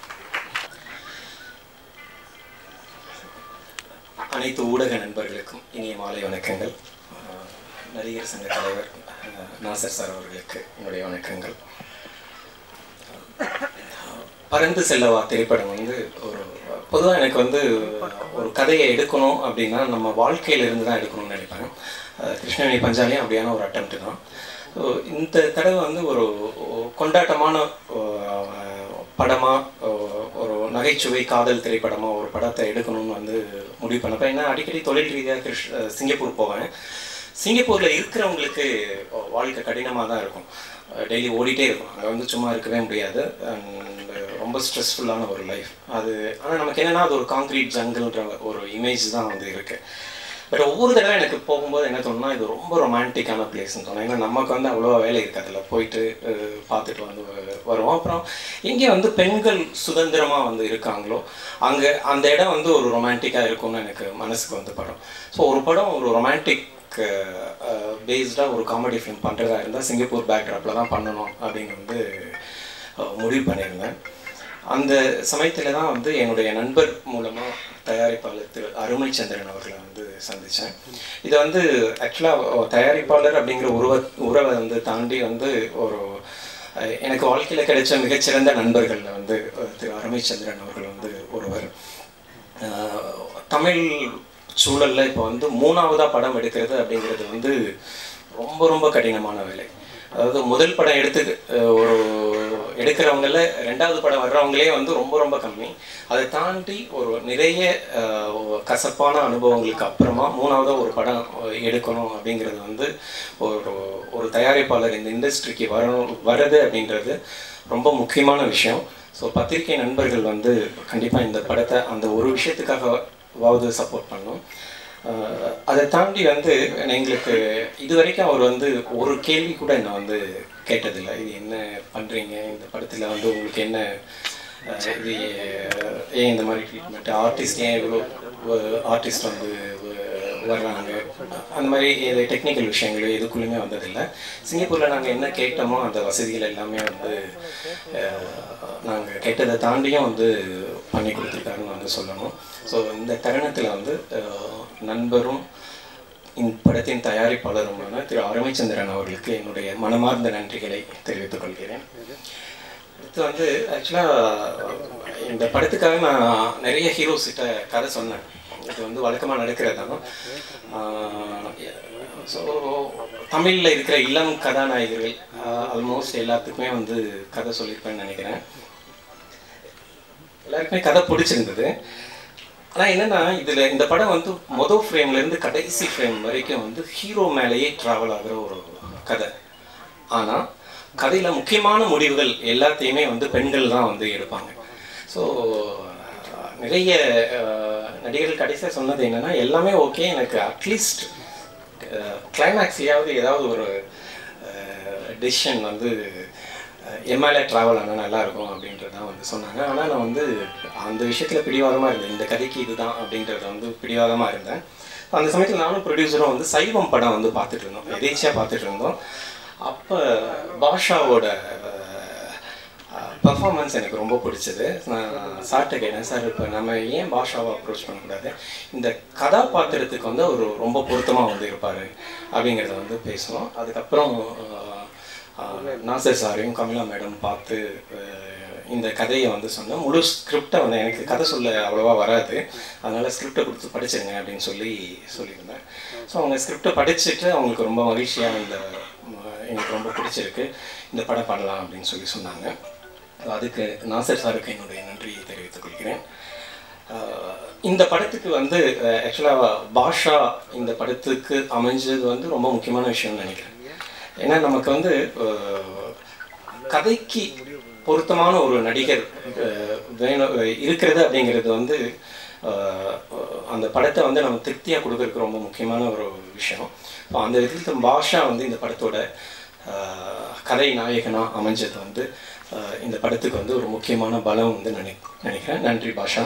அனைத்து ஊடக நண்பர்களுக்கும் இனிய மாலை வணக்கங்கள் அஹ் நடிகர் சங்க தலைவர் அஹ் நாசர் சார் அவர்களுக்கு என்னுடைய வணக்கங்கள் பறந்து செல்லவா திரைப்படம் வந்து ஒரு பொதுவாக எனக்கு வந்து ஒரு கதையை எடுக்கணும் அப்படின்னா நம்ம வாழ்க்கையில இருந்து தான் எடுக்கணும்னு நினைப்பேன் அஹ் கிருஷ்ணவேணி பஞ்சாலியும் அப்படியான ஒரு அட்டம் தான் ஸோ இந்த தடவை வந்து ஒரு ஒரு கொண்டாட்டமான படமாக ஒரு நகைச்சுவை காதல் டமா ஒரு படத்தை எடுக்கணும்னு வந்து முடிவு பண்ணப்ப ஏன்னா அடிக்கடி தொழில் ரீதியாக கிருஷ் அஹ் சிங்கப்பூர் போவேன் சிங்கப்பூரில் இருக்கிறவங்களுக்கு வாழ்க்கை கடினமாக தான் இருக்கும் டெய்லி ஓடிட்டே இருக்கும் அங்கே வந்து சும்மா இருக்கவே முடியாது அண்ட் ரொம்ப ஸ்ட்ரெஸ்ஃபுல்லான ஒரு லைஃப் அது ஆனால் நமக்கு என்னென்னா அது ஒரு காங்க்ரீட் ஜங்கிள்ன்ற ஒரு இமேஜ் தான் வந்து இருக்குது பட் ஒவ்வொரு தடவை எனக்கு போகும்போது என்ன தோணுன்னா இது ரொம்ப ரொமான்டிக்கான பிளேஸ்னு தோணும் ஏன்னா நமக்கு வந்து அவ்வளோவா வேலை இருக்காதுல்ல போயிட்டு அஹ், பார்த்துட்டு வந்து வ- வருவோம் அப்புறம் எங்கே வந்து பெண்கள் சுதந்திரமாக வந்து இருக்காங்களோ அங்கே அந்த இடம் வந்து ஒரு ரொமான்டிக்காக இருக்கும்னு எனக்கு மனசுக்கு வந்து படம் ஸோ ஒரு படம் ஒரு ரொமான்டிக் பேஸ்டாக ஒரு காமெடி ஃபிலிம் பண்ணுறதா இருந்தால் சிங்கப்பூர் பேக்ட்ராப்பில் தான் பண்ணணும் அப்படின்னு வந்து அஹ், முடிவு பண்ணியிருந்தேன் அந்த சமயத்தில் தான் வந்து என்னுடைய நண்பர் மூலமாக தயாரிப்பாளர் திரு அருமைச்சந்திரன் அவர்களை வந்து சந்தித்தேன் இதை வந்து ஆக்சுவலாக தயாரிப்பாளர் அப்படிங்கிற உறவ உறவை வந்து தாண்டி வந்து ஒரு அஹ், எனக்கு வாழ்க்கையில் கிடைச்ச மிகச்சிறந்த நண்பர்களில் வந்து அஹ், திரு அருமைச்சந்திரன் அவர்கள் வந்து ஒருவர் அஹ், தமிழ் சூழலில் இப்போ வந்து மூணாவதாக படம் எடுக்கிறது அப்படிங்கிறது வந்து ரொம்ப ரொம்ப கடினமான வேலை அதாவது முதல் படம் எடுத்து அஹ், ஒரு எடுக்கிறவங்கள ரெண்டாவது படம் வர்றவங்களே வந்து ரொம்ப ரொம்ப கம்மி அதை தாண்டி ஒரு நிறைய அஹ், கசப்பான அனுபவங்களுக்கு அப்புறமா மூணாவதாக ஒரு படம் அஹ், எடுக்கணும் அப்படிங்கிறது வந்து ஒரு ஒரு தயாரிப்பாளர் இந்த இண்டஸ்ட்ரிக்கு வரணும் வர்றது அப்படின்றது ரொம்ப முக்கியமான விஷயம் ஸோ பத்திரிகை நண்பர்கள் வந்து கண்டிப்பாக இந்த படத்தை அந்த ஒரு விஷயத்துக்காகவாவது சப்போர்ட் பண்ணோம் அஹ் அதை தாண்டி வந்து எங்களுக்கு இது வரைக்கும் அவர் வந்து ஒரு கேள்வி கூட என்னை வந்து கேட்டதில்லை இது என்ன பண்ணுறீங்க இந்த படத்தில் வந்து உங்களுக்கு என்ன அஹ் இது ஏன் இந்த மாதிரி ட்ரீட்மெண்ட் ஆர்டிஸ்ட் ஏன் இவ்வளோ ஆர்டிஸ்ட் வந்து வ- வர்றாங்க அந்த மாதிரி இது டெக்னிக்கல் விஷயங்கள் எதுக்குள்ளேயுமே வந்ததில்லை சிங்கப்பூரில் நாங்கள் என்ன கேட்டோமோ அந்த வசதிகள் எல்லாமே வந்து நாங்கள் கேட்டதை தாண்டியும் வந்து பண்ணி கொடுத்துருக்காருன்னு வந்து சொல்லணும் ஸோ இந்த தருணத்தில் வந்து அஹ், நண்பரும் இந்த படத்தின் தயாரிப்பாளருமான திரு அருமைச்சந்திரன் அவர்களுக்கு என்னுடைய மனமார்ந்த நன்றிகளை தெரிவித்துக் கொள்கிறேன் அடுத்து வந்து ஆக்சுவலாக இந்த படத்துக்காக நான் நிறைய ஹீரோஸ் கிட்ட கதை சொன்னேன் இது வந்து வழக்கமாக நடக்கிறது தான் ஸோ தமிழில் இருக்கிற இளம் கதாநாயகர்கள் ஆல்மோஸ்ட் எல்லாத்துக்குமே வந்து கதை சொல்லியிருப்பேன்னு நினைக்கிறேன் எல்லாருக்குமே கதை பிடிச்சிருந்தது ஆனால் என்னன்னா இதில் இந்த படம் வந்து மொதல் ஃப்ரேம்லேருந்து கடைசி ஃப்ரேம் வரைக்கும் வந்து ஹீரோ மேலேயே ட்ராவல் ஆகுற ஒரு கதை ஆனால் கதையில் முக்கியமான முடிவுகள் எல்லாத்தையுமே வந்து பெண்கள் தான் வந்து எடுப்பாங்க ஸோ நிறைய அஹ், நடிகர்கள் கடைசியாக சொன்னது என்னன்னா எல்லாமே ஓகே எனக்கு அட்லீஸ்ட் கிளைமேக்ஸ்லையாவது ஏதாவது ஒரு டெசிஷன் வந்து எம்எல்ஏ ட்ராவல் ஆனால் நல்லாயிருக்கும் அப்படின்றது தான் வந்து சொன்னாங்க ஆனால் நான் வந்து அந்த விஷயத்தில் பிடிவாதமாக இருந்தேன் இந்த கதைக்கு இதுதான் அப்படின்றத வந்து பிடிவாதமாக இருந்தேன் அந்த சமயத்தில் நானும் ப்ரொடியூசரும் வந்து சைவம் படம் வந்து பார்த்துட்டு இருந்தோம் எதேச்சியாக பார்த்துட்டு இருந்தோம் அப்போ பாஷாவோட பர்ஃபார்மன்ஸ் எனக்கு ரொம்ப பிடிச்சது நான் சார்ட்ட கேட்டேன் சார் இப்போ நம்ம ஏன் பாஷாவை அப்ரோச் பண்ணக்கூடாது இந்த கதாபாத்திரத்துக்கு வந்து அவர் ரொம்ப பொருத்தமாக வந்து இருப்பார் அப்படிங்கிறத வந்து பேசுவோம் அதுக்கப்புறம் ஆஹ், ஆஹ், நாசர் சாரையும் கமலா மேடம் பார்த்து ஆஹ், இந்த கதையை வந்து சொன்னேன் முழு ஸ்கிரிப்டை வந்து எனக்கு கதை சொல்ல அவ்வளோவா வராது அதனால் ஸ்கிரிப்டை கொடுத்து படிச்சிருங்க அப்படின்னு சொல்லி சொல்லியிருந்தேன் ஸோ அவங்க ஸ்கிரிப்டை படிச்சுட்டு அவங்களுக்கு ரொம்ப மகிழ்ச்சியாக இந்த ஆஹ், எனக்கு ரொம்ப பிடிச்சிருக்கு இந்த படம் பண்ணலாம் அப்படின்னு சொல்லி சொன்னாங்க அதுக்கு நாசர் சாருக்கு என்னுடைய நன்றியை தெரிவித்துக் கொள்கிறேன் ஆஹ் இந்த படத்துக்கு வந்து ஆக்சுவலாக பாஷா இந்த படத்துக்கு அமைஞ்சது வந்து ரொம்ப முக்கியமான விஷயம்னு நினைக்கிறேன் ஏன்னா நமக்கு வந்து ஆஹ் கதைக்கு பொருத்தமான ஒரு நடிகர் ஆஹ் வேணும் இருக்கிறது அப்படிங்கிறது வந்து ஆஹ் அந்த படத்தை வந்து நம்ம திருப்தியாக கொடுக்கறதுக்கு ரொம்ப முக்கியமான ஒரு விஷயம் ஸோ அந்த விதத்தில் பாஷா வந்து இந்த படத்தோட ஆஹ் கதை நாயகனாக அமைஞ்சது வந்து ஆஹ் இந்த படத்துக்கு வந்து ஒரு முக்கியமான பலம் வந்து நினை நினைக்கிறேன் நன்றி பாஷா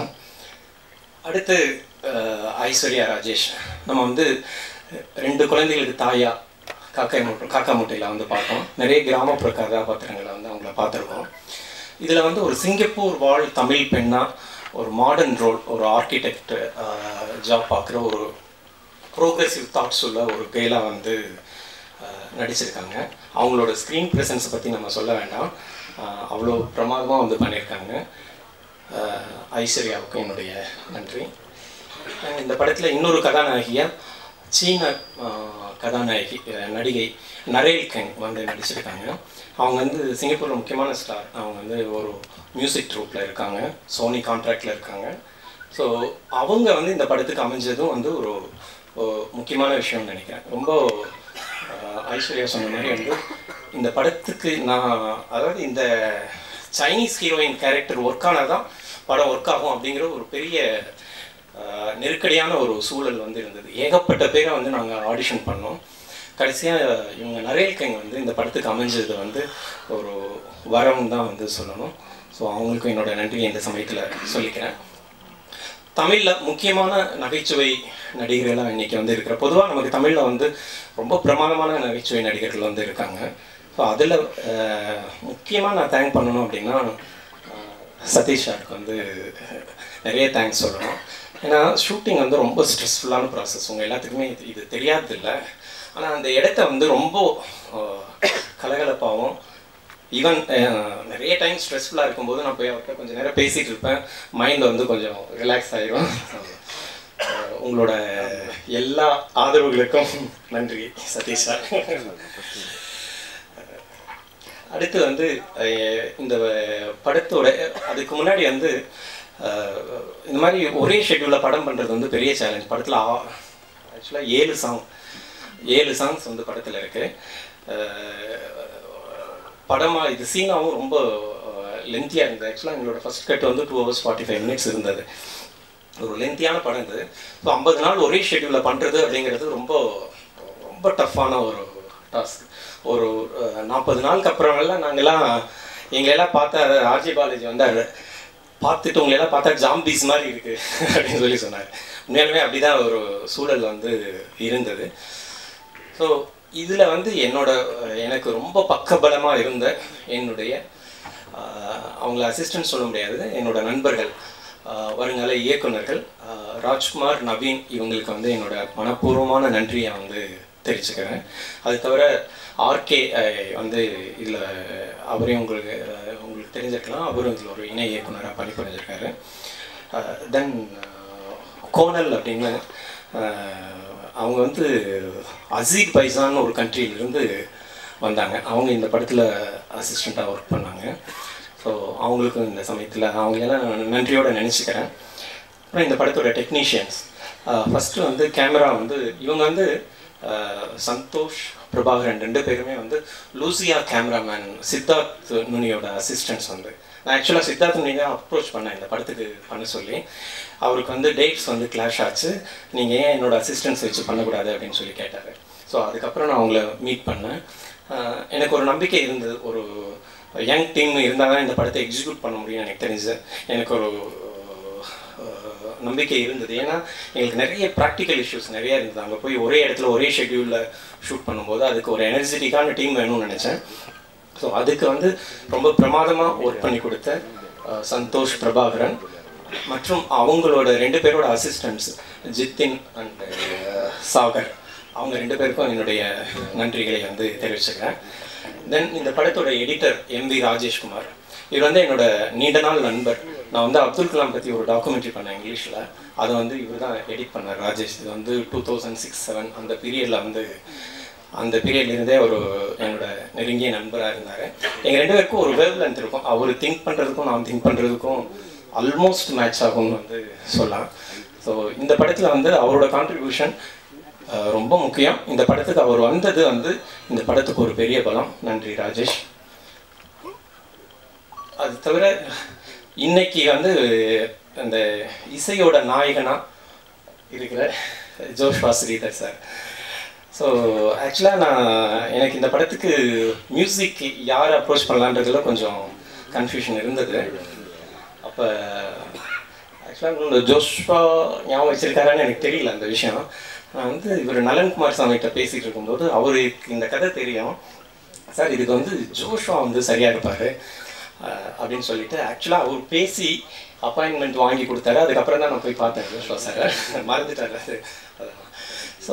அடுத்து ஆஹ் ஐஸ்வர்யா ராஜேஷ் நம்ம வந்து ரெண்டு குழந்தைகளுக்கு தாயா காக்கா மூட்டை காக்கா மூட்டையில் வந்து பார்த்தோம் நிறைய கிராமப்புற கதாபாத்திரங்களை வந்து அவங்கள பார்த்துருக்கோம் இதில் வந்து ஒரு சிங்கப்பூர் வாழ் தமிழ் பெண்ணா ஒரு மாடர்ன் ரோல் ஒரு ஆர்கிடெக்ட் ஜாப் பார்க்குற ஒரு ப்ரோக்ரெசிவ் தாட்ஸ் உள்ள ஒரு கேலாக வந்து ஆஹ் நடிச்சிருக்காங்க அவங்களோட ஸ்க்ரீன் ப்ரெசன்ஸை பற்றி நம்ம சொல்ல வேண்டாம் ஆஹ் அவ்வளோ பிரமாதமாக வந்து பண்ணியிருக்காங்க ஆஹ் ஐஸ்வர்யாவுக்கு என்னுடைய நன்றி ஆஹ் இந்த படத்தில் இன்னொரு கதாநாயகியாக சீன ஆஹ் கதாநாயகி ஆஹ் நடிகை நரேல் கெங் வந்து நடிச்சிருக்காங்க அவங்க வந்து சிங்கப்பூரில் முக்கியமான ஸ்டார் அவங்க வந்து ஒரு மியூசிக் ட்ரூப்பில் இருக்காங்க சோனி கான்ட்ராக்டில் இருக்காங்க ஸோ அவங்க வந்து இந்த படத்துக்கு அமைஞ்சதும் வந்து ஒரு ஒரு முக்கியமான விஷயம்னு நினைக்கிறேன் ரொம்ப ஆஹ் ஐஸ்வர்யா சொன்ன மாதிரி வந்து இந்த படத்துக்கு நான் அதாவது இந்த சைனீஸ் ஹீரோயின் கேரக்டர் ஒர்க் ஆனாதான் படம் ஒர்க் ஆகும் அப்படிங்கிற ஒரு பெரிய ஆஹ் நெருக்கடியான ஒரு சூழல் வந்து இருந்தது ஏகப்பட்ட பேரை வந்து நாங்கள் ஆடிஷன் பண்ணோம் கடைசியாக இவங்க நரேல்கங்க வந்து இந்த படத்துக்கு அமைஞ்சது வந்து ஒரு வரம் தான் வந்து சொல்லணும் ஸோ அவங்களுக்கும் என்னோட நன்றியை இந்த சமயத்தில் சொல்லிக்கிறேன் தமிழில் முக்கியமான நகைச்சுவை நடிகர்கள்லாம் இன்னைக்கு வந்து இருக்கிற பொதுவாக நமக்கு தமிழில் வந்து ரொம்ப பிரமாதமான நகைச்சுவை நடிகர்கள் வந்து இருக்காங்க ஸோ அதில் முக்கியமாக நான் தேங்க் பண்ணணும் அப்படின்னா அஹ், சதீஷ் சாருக்கு வந்து நிறைய தேங்க்ஸ் சொல்லணும் ஏன்னா ஷூட்டிங் வந்து ரொம்ப ஸ்ட்ரெஸ்ஃபுல்லான ப்ராசஸ் உங்கள் எல்லாத்துக்குமே இது இது தெரியாது இல்லை ஆனால் அந்த இடத்த வந்து ரொம்ப அஹ், கலகலப்பாகவும் ஈவன் நிறைய டைம் ஸ்ட்ரெஸ்ஃபுல்லாக இருக்கும்போது நான் போய் அவர்கிட்ட கொஞ்சம் நேரம் பேசிகிட்டு இருப்பேன் மைண்ட் வந்து கொஞ்சம் ரிலாக்ஸ் ஆயிரும் அஹ் உங்களோட எல்லா ஆதரவுகளுக்கும் நன்றி சதீஷ் சார் அடுத்து வந்து அஹ், இந்த படத்தோட அதுக்கு முன்னாடி வந்து அஹ், இந்த மாதிரி ஒரே ஷெட்யூலில் படம் பண்ணுறது வந்து பெரிய சேலஞ்ச் படத்தில் ஆக்சுவலாக ஏழு சாங் ஏழு சாங்ஸ் வந்து படத்தில் இருக்குது படமாக இது சீனாவும் ரொம்ப லென்த்தியாக இருந்தது ஆக்சுவலாக எங்களோட ஃபர்ஸ்ட் கட் வந்து two hours forty five minutes இருந்தது ஒரு லென்த்தியான படம் இது ஸோ ஐம்பது நாள் ஒரே ஷெட்யூலில் பண்ணுறது அப்படிங்கிறது ரொம்ப ரொம்ப டஃப்பான ஒரு டாஸ்க் ஒரு நாற்பது நாளுக்கு அப்புறமெல்லாம் நாங்கள்லாம் எங்களெல்லாம் பார்த்தா ஆர்ஜி பாலாஜி வந்தார் பார்த்துட்டு உங்களெல்லாம் பார்த்தா ஜாம்பீஸ் மாதிரி இருக்கு அப்படின்னு சொல்லி சொன்னார் உண்மையாலுமே அப்படிதான் ஒரு சூழல் வந்து இருந்தது ஸோ இதில் வந்து என்னோட அஹ், எனக்கு ரொம்ப பக்கபலமாக இருந்த என்னுடைய ஆஹ், அவங்கள அசிஸ்டன்ட் சொல்ல முடியாது என்னோட நண்பர்கள் ஆஹ், வருங்கால இயக்குனர்கள் ஆஹ், ராஜ்குமார் நவீன் இவங்களுக்கு வந்து என்னோட மனப்பூர்வமான நன்றியை வந்து தெரிவிச்சுக்கிறேன் அது தவிர ஆர்கே வந்து இதில் அவரையும் உங்களுக்கு அஹ், உங்களுக்கு தெரிஞ்சிருக்கலாம் அவரும் இதில் ஒரு இணை இயக்குனராக பணிபுரிஞ்சிருக்காரு தென் கோனல் அப்படின்னு அஹ், அவங்க வந்து அசீர் பைசான்னு ஒரு கண்ட்ரியிலேருந்து வந்தாங்க அவங்க இந்த படத்தில் அசிஸ்டண்ட்டாக ஒர்க் பண்ணாங்க ஸோ அவங்களுக்கும் இந்த சமயத்தில் அவங்களெல்லாம் நான் நன்றியோட நினச்சிக்கிறேன் அப்புறம் இந்த படத்தோட டெக்னீஷியன்ஸ் ஃபஸ்ட்டு வந்து கேமரா வந்து இவங்க வந்து அஹ், சந்தோஷ் பிரபாகரன் ரெண்டு பேருமே வந்து லூசியா கேமராமேன் சித்தார்த் நுனியோட அசிஸ்டன்ட்ஸ் வந்து நான் ஆக்சுவலாக சித்தார்த் நீங்கள் அப்ரோச் பண்ணேன் இந்த படத்துக்கு பண்ண சொல்லி அவருக்கு வந்து டேட்ஸ் வந்து கிளாஷ் ஆச்சு நீங்கள் ஏன் என்னோட அசிஸ்டன்ஸ் வச்சு பண்ணக்கூடாது அப்படின்னு சொல்லி கேட்டார் ஸோ அதுக்கப்புறம் நான் அவங்கள மீட் பண்ணேன் ஆஹ் எனக்கு ஒரு நம்பிக்கை இருந்தது ஒரு யங் டீம் இருந்தால் தான் இந்த படத்தை எக்ஸிக்யூட் பண்ண முடியும் எனக்கு தெரிஞ்சு எனக்கு ஒரு ஆஹ், நம்பிக்கை இருந்தது ஏன்னா எங்களுக்கு நிறைய ப்ராக்டிக்கல் இஷ்யூஸ் நிறைய இருந்தது அங்கே போய் ஒரே இடத்துல ஒரே ஷெட்யூலில் ஷூட் பண்ணும்போது அதுக்கு ஒரு எனர்ஜெட்டிக்கான டீம் வேணும்னு நினச்சேன் ஸோ அதுக்கு வந்து ரொம்ப பிரமாதமாக ஒர்க் பண்ணி கொடுத்த ஆஹ், சந்தோஷ் பிரபாகரன் மற்றும் அவங்களோட ரெண்டு பேரோட அசிஸ்டன்ட்ஸ் ஜித்தின் அண்ட் சாகர் அவங்க ரெண்டு பேருக்கும் என்னுடைய நன்றிகளை வந்து தெரிவிச்சுக்கிறேன் தென் இந்த படத்தோட எடிட்டர் எம் வி ராஜேஷ்குமார் இவர் வந்து என்னோட நீண்ட நாள் நண்பர் நான் வந்து அப்துல் கலாம் பற்றி ஒரு டாக்குமெண்ட்ரி பண்ணேன் இங்கிலீஷில் அதை வந்து இவர் தான் எடிட் பண்ணார் ராஜேஷ் இது வந்து டூ தௌசண்ட் சிக்ஸ் செவன் அந்த பீரியடில் வந்து அந்த பீரியட்லேருந்தே ஒரு என்னோட நெருங்கிய நண்பராக இருந்தார் எங்கள் ரெண்டு பேருக்கும் ஒரு வேவ் லென்த் இருக்கும் அவர் திங்க் பண்ணுறதுக்கும் நான் திங்க் பண்ணுறதுக்கும் ஆல்மோஸ்ட் மேட்ச் ஆகும்னு வந்து சொல்லலாம் ஸோ இந்த படத்தில் வந்து அவரோட கான்ட்ரிபியூஷன் ரொம்ப முக்கியம் இந்த படத்துக்கு அவர் வந்தது வந்து இந்த படத்துக்கு ஒரு பெரிய பலம் நன்றி ராஜேஷ் அது தவிர இன்னைக்கு வந்து அந்த இசையோட நாயகனா இருக்கிற ஜோஷ்வா ஸ்ரீதர் சார் ஸோ ஆக்சுவலாக நான் எனக்கு இந்த படத்துக்கு மியூசிக் யார் அப்ரோச் பண்ணலான்றதுல கொஞ்சம் கன்ஃபியூஷன் இருந்தது அப்போ ஆக்சுவலாக இந்த ஜோஷ்வா ஞாபகம் வச்சிருக்காரான்னு எனக்கு தெரியல அந்த விஷயம் நான் வந்து இவர் நலன்குமார் சாமிகிட்ட பேசிகிட்டு இருக்கும்போது அவருக்கு இந்த கதை தெரியும் சார் இதுக்கு வந்து ஜோஷ்வா வந்து சரியாக இருப்பார் அப்படின்னு சொல்லிட்டு ஆக்சுவலாக அவர் பேசி அப்பாயின்மெண்ட் வாங்கி கொடுத்தாரு அதுக்கப்புறம் தான் நான் போய் பார்த்தேன் ஜோஷ்வா சார் மறந்துட்டார் அது ஸோ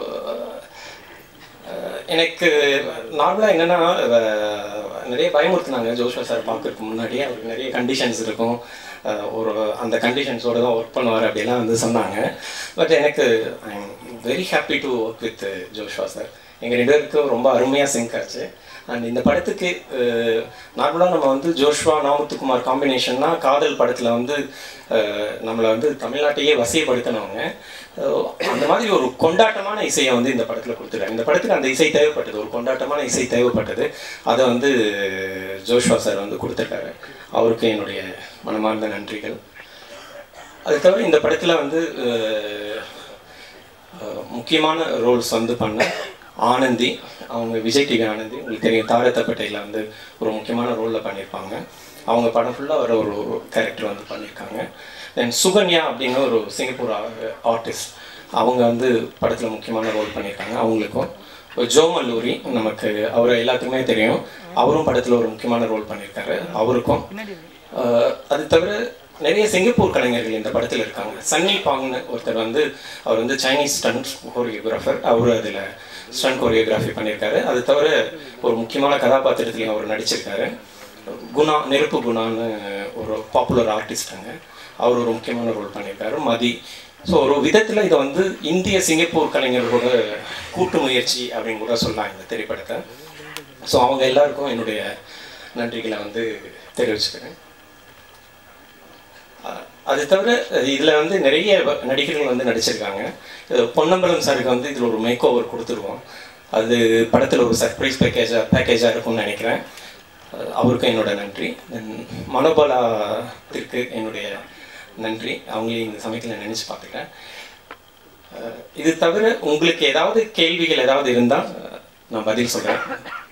எனக்கு நார்மலாக என்னென்னா நிறைய பயமுறுத்துனாங்க ஜோஷ்வா சார் பார்க்கறதுக்கு முன்னாடி அவருக்கு நிறைய கண்டிஷன்ஸ் இருக்கும் அஹ் ஒரு அந்த கண்டிஷன்ஸோடு தான் ஒர்க் பண்ணுவார் அப்படிலாம் வந்து சொன்னாங்க பட் எனக்கு I am very happy to work with Joshua sir எங்கள் ரெண்டு பேருக்கும் ரொம்ப அருமையாக சிங்க் ஆச்சு அண்ட் இந்த படத்துக்கு நார்மலாக நம்ம வந்து ஜோஷ்வா நாமத்துக்குமார் காம்பினேஷன்னா காதல் படத்தில் வந்து அஹ், நம்மளை வந்து தமிழ்நாட்டையே வசியப்படுத்தினவங்க அஹ், அந்த மாதிரி ஒரு கொண்டாட்டமான இசையை வந்து இந்த படத்தில் கொடுத்துருக்காங்க இந்த படத்துக்கு அந்த இசை தேவைப்பட்டது ஒரு கொண்டாட்டமான இசை தேவைப்பட்டது அதை வந்து ஜோஷ்வா சார் வந்து கொடுத்துருக்காரு அவருக்கு என்னுடைய மனமார்ந்த நன்றிகள் அது தவிர இந்த படத்தில் வந்து அஹ், அஹ், முக்கியமான ரோல்ஸ் வந்து பண்ண ஆனந்தி அவங்க விஜய் டிவி ஆனந்தி உங்களுக்கு தெரியும் தாரத்தப்பட்டையில் வந்து ஒரு முக்கியமான ரோலில் பண்ணியிருப்பாங்க அவங்க படம் ஃபுல்லாக வர ஒரு கேரக்டர் வந்து பண்ணியிருக்காங்க தென் சுகன்யா அப்படின்னு ஒரு சிங்கப்பூர் ஆர்டிஸ்ட் அவங்க வந்து படத்தில் முக்கியமான ரோல் பண்ணியிருக்காங்க அவங்களுக்கும் ஜோ மல்லூரி நமக்கு அவரை எல்லாத்துக்குமே தெரியும் அவரும் படத்தில் ஒரு முக்கியமான ரோல் பண்ணியிருக்காரு அவருக்கும் அஹ், அது தவிர நிறைய சிங்கப்பூர் கலைஞர்கள் இந்த படத்தில் இருக்காங்க சன்னி பாங்னு ஒருத்தர் வந்து அவர் வந்து சைனீஸ் ஸ்டன்ட் கோரியோகிராஃபர் அவர் அதில் ஸ்டன்ட் கோரியோகிராஃபி பண்ணியிருக்காரு அது தவிர ஒரு முக்கியமான கதாபாத்திரத்துலையும் அவர் நடிச்சிருக்காரு குணா நெருப்பு குணான்னு ஒரு பாப்புலர் ஆர்டிஸ்டாங்க அவர் ஒரு முக்கியமான ரோல் பண்ணியிருக்காரு மதி ஸோ ஒரு விதத்தில் இதை வந்து இந்திய சிங்கப்பூர் கலைஞர்களோட கூட்டு முயற்சி அப்படின்னு கூட சொல்லலாம் இந்த திரைப்படத்தை ஸோ அவங்க எல்லாருக்கும் என்னுடைய நன்றிகளை வந்து தெரிவிச்சுக்கிறேன் அஹ் அது தவிர இதில் வந்து நிறைய வ- நடிகர்கள் வந்து நடிச்சிருக்காங்க அஹ் பொன்னம்பலம் சாருக்கு வந்து இதில் ஒரு மேக் ஓவர் கொடுத்துருவோம் அது படத்தில் ஒரு சர்ப்ரைஸ் பேக்கேஜாக பேக்கேஜாக இருக்கும்னு நினைக்கிறேன் அஹ் அவருக்கும் என்னோட நன்றி தென் மனோபலாத்திற்கு என்னுடைய நன்றி அவங்களையும் இந்த சமயத்தில் நினச்சி பார்த்துக்கிறேன் அஹ் இது தவிர உங்களுக்கு ஏதாவது கேள்விகள் ஏதாவது இருந்தால் நான் பதில் சொல்கிறேன்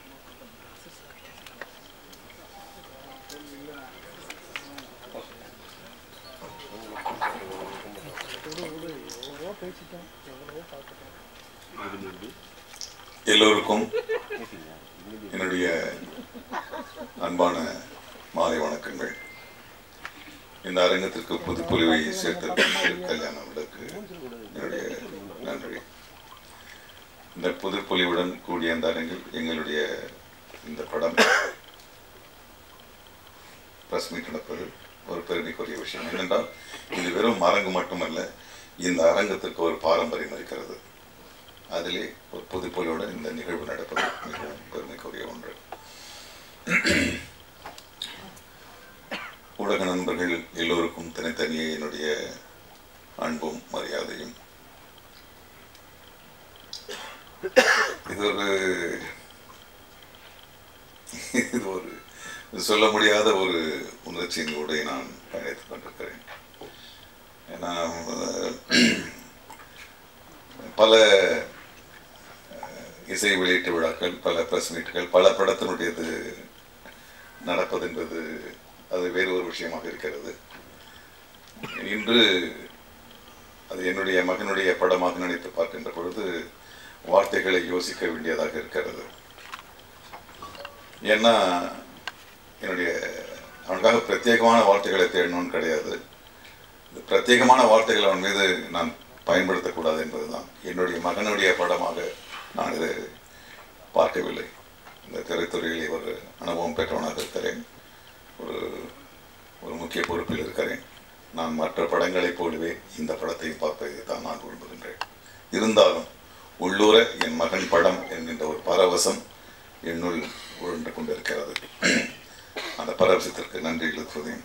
எல்லோருக்கும் என்னுடைய அன்பான மாலை வணக்கங்கள் இந்த அரங்கத்திற்கு புதுப்பொலிவை சேர்த்த கல்யாணங்களுக்கு என்னுடைய நன்றி இந்த புதுப்பொலிவுடன் கூடிய இந்த அரங்கில் எங்களுடைய இந்த படம் பிரஸ் மீட் நடப்பது ஒரு பெருமைக்குரிய விஷயம் என்னென்றால் இது வெறும் அரங்கு மட்டுமல்ல இந்த அரங்கத்திற்கு ஒரு பாரம்பரியம் இருக்கிறது அதிலே ஒரு புதுப்பொலியுடன் இந்த நிகழ்வு நடப்பது மிகவும் பெருமைக்குரிய ஒன்று ஊடக நண்பர்கள் எல்லோருக்கும் தனித்தனியே என்னுடைய அன்பும் மரியாதையும் இது ஒரு இது ஒரு சொல்ல முடியாத ஒரு உணர்ச்சியினோடு நான் பயணித்துக் கொண்டிருக்கிறேன் ஏன்னா அஹ், பல அஹ், இசை வெளியீட்டு விழாக்கள் பல பிரஸ் மீட்டுகள் பல படத்தினுடையது நடப்பது என்பது அது வேறு ஒரு விஷயமாக இருக்கிறது இன்று அது என்னுடைய மகனுடைய படமாக நினைத்து பார்க்கின்ற பொழுது வார்த்தைகளை யோசிக்க வேண்டியதாக இருக்கிறது ஏன்னா என்னுடைய அவனுக்காக பிரத்யேகமான வார்த்தைகளை தேடணும்னு கிடையாது இந்த பிரத்யேகமான வார்த்தைகள் அவன் மீது நான் பயன்படுத்தக்கூடாது என்பதுதான் என்னுடைய மகனுடைய படமாக நான் இதை பார்க்கவில்லை இந்த திரைத்துறையில் ஒரு அனுபவம் பெற்றவனாக இருக்கிறேன் ஒரு ஒரு முக்கிய பொறுப்பில் இருக்கிறேன் நான் மற்ற படங்களைப் போலவே இந்த படத்தையும் பார்ப்பதை தான் நான் விரும்புகின்றேன் இருந்தாலும் உள்ளூர என் மகன் படம் என்கின்ற ஒரு பரவசம் என்னுள் உழன்று கொண்டிருக்கிறது அந்த பரவசத்திற்கு நன்றி செலுத்துவதையும்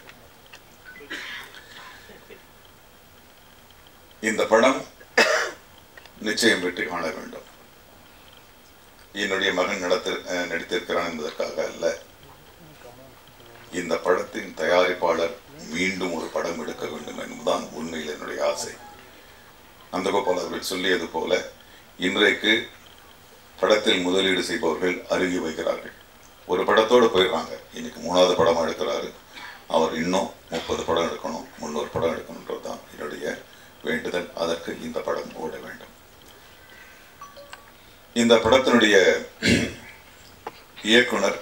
இந்த படம் நிச்சயம் வெற்றி காண வேண்டும் என்னுடைய மகன் நடத்தி அஹ், நடித்திருக்கிறான் என்பதற்காக அல்ல இந்த படத்தின் தயாரிப்பாளர் மீண்டும் ஒரு படம் எடுக்க வேண்டும் என்பதுதான் உண்மையில் என்னுடைய ஆசை நந்தகோபால் அவர்கள் சொல்லியது போல இன்றைக்கு படத்தில் முதலீடு செய்பவர்கள் அருகி வைக்கிறார்கள் ஒரு படத்தோடு போயிடுறாங்க இன்னைக்கு மூணாவது படமா எடுக்கிறாரு அவர் இன்னும் முப்பது படம் எடுக்கணும் முன்னூறு படம் எடுக்கணுன்றது தான் என்னுடைய வேண்டுதல் அதற்கு இந்த படம் ஓட வேண்டும் இந்த படத்தினுடைய இயக்குனர்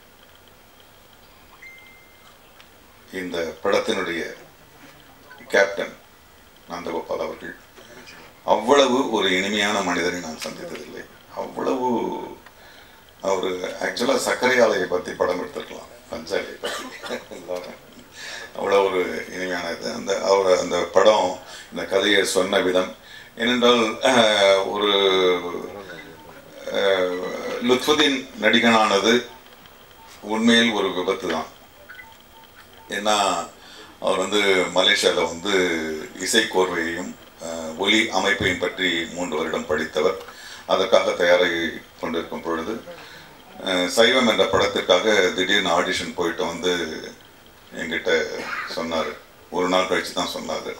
இந்த படத்தினுடைய கேப்டன் நந்தகோபால் அவர்கள் அவ்வளவு ஒரு இனிமையான மனிதரை நான் சந்தித்ததில்லை அவ்வளவு அவர் ஆக்சுவலாக சர்க்கரை ஆலையை பற்றி படம் எடுத்திருக்கலாம் பஞ்சாலையை பற்றி அவ்வளோ ஒரு இனிமையான இது அந்த அவர் அந்த படம் இந்த கதையை சொன்ன விதம் ஏனென்றால் அஹ், ஒரு அஹ், லுத்ஃபுதீன் நடிகனானது உண்மையில் ஒரு விபத்து தான் ஏன்னா அவர் வந்து மலேசியாவில் வந்து இசைக்கோர்வையையும் அஹ், ஒலி அமைப்பையும் பற்றி மூன்று வருடம் படித்தவர் அதற்காக தயாராகி கொண்டிருக்கும் பொழுது அஹ், சைவம் என்ற படத்திற்காக திடீர்னு ஆடிஷன் போயிட்டு வந்து என்கிட்ட சொன்னார் ஒரு நாள் கழிச்சு தான் சொன்னார்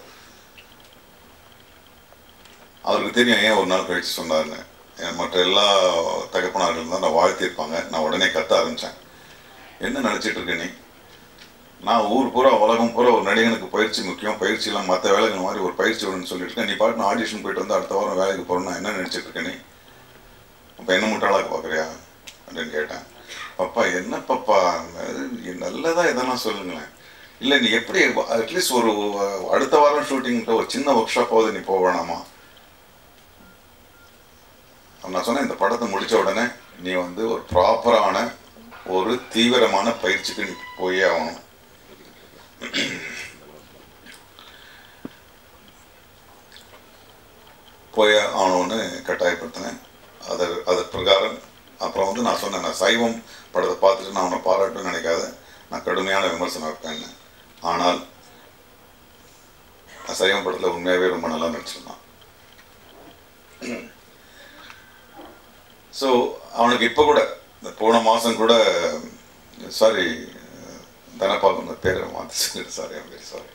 அவருக்கு தெரியும் ஏன் ஒரு நாள் கழிச்சு சொன்னார்னு ஏன் மற்ற எல்லா தகப்பனார்களும் தான் நான் வாழ்த்திருப்பாங்க நான் உடனே கத்த ஆரம்பித்தேன் என்ன நினச்சிட்டு இருக்க நீ நான் ஊர் பூரா உலகம் பூரா ஒரு நடிகனுக்கு பயிற்சி முக்கியம் பயிற்சியெல்லாம் மற்ற வேலைகள் மாதிரி ஒரு பயிற்சி வேணும்னு சொல்லிட்டு இருக்கேன் நீ பாட்டு ஆடிஷன் போயிட்டு வந்து அடுத்த வாரம் வேலைக்கு போகிறேன்னா என்ன நினச்சிட்டு இருக்க நீ அப்போ என்ன முட்டாளாக பார்க்குறியா அப்படின்னு கேட்டேன் பாப்பா என்ன பாப்பா அது நல்லதா இதெல்லாம் சொல்லுங்களேன் இல்லை நீ எப்படி அட்லீஸ்ட் ஒரு அடுத்த வாரம் ஷூட்டிங்கிட்ட ஒரு சின்ன ஒர்க் ஷாப்பாவது நீ போக வேணாமா நான் சொன்னேன் இந்த படத்தை முடிச்ச உடனே நீ வந்து ஒரு ப்ராப்பரான ஒரு தீவிரமான பயிற்சிக்கு நீ போயே ஆகணும் போய் ஆகணும்னு கட்டாயப்படுத்தினேன் அது அது பிரகாரம் அப்புறம் வந்து நான் சொன்னேன் நான் சைவம் படத்தை பார்த்துட்டு நான் அவனை பாராட்டுன்னு நினைக்காத நான் கடுமையான விமர்சனம் வைப்பேன்னு ஆனால் நான் சைவம் படத்தில் உண்மையாகவே ரொம்ப நல்லா நடிச்சிருந்தான் ஸோ அவனுக்கு இப்போ கூட இந்த போன மாதம் கூட சாரி தனபால் அந்த பேரை மாற்றி சொல்லிட்டு சாரி ஐம் வெரி சாரி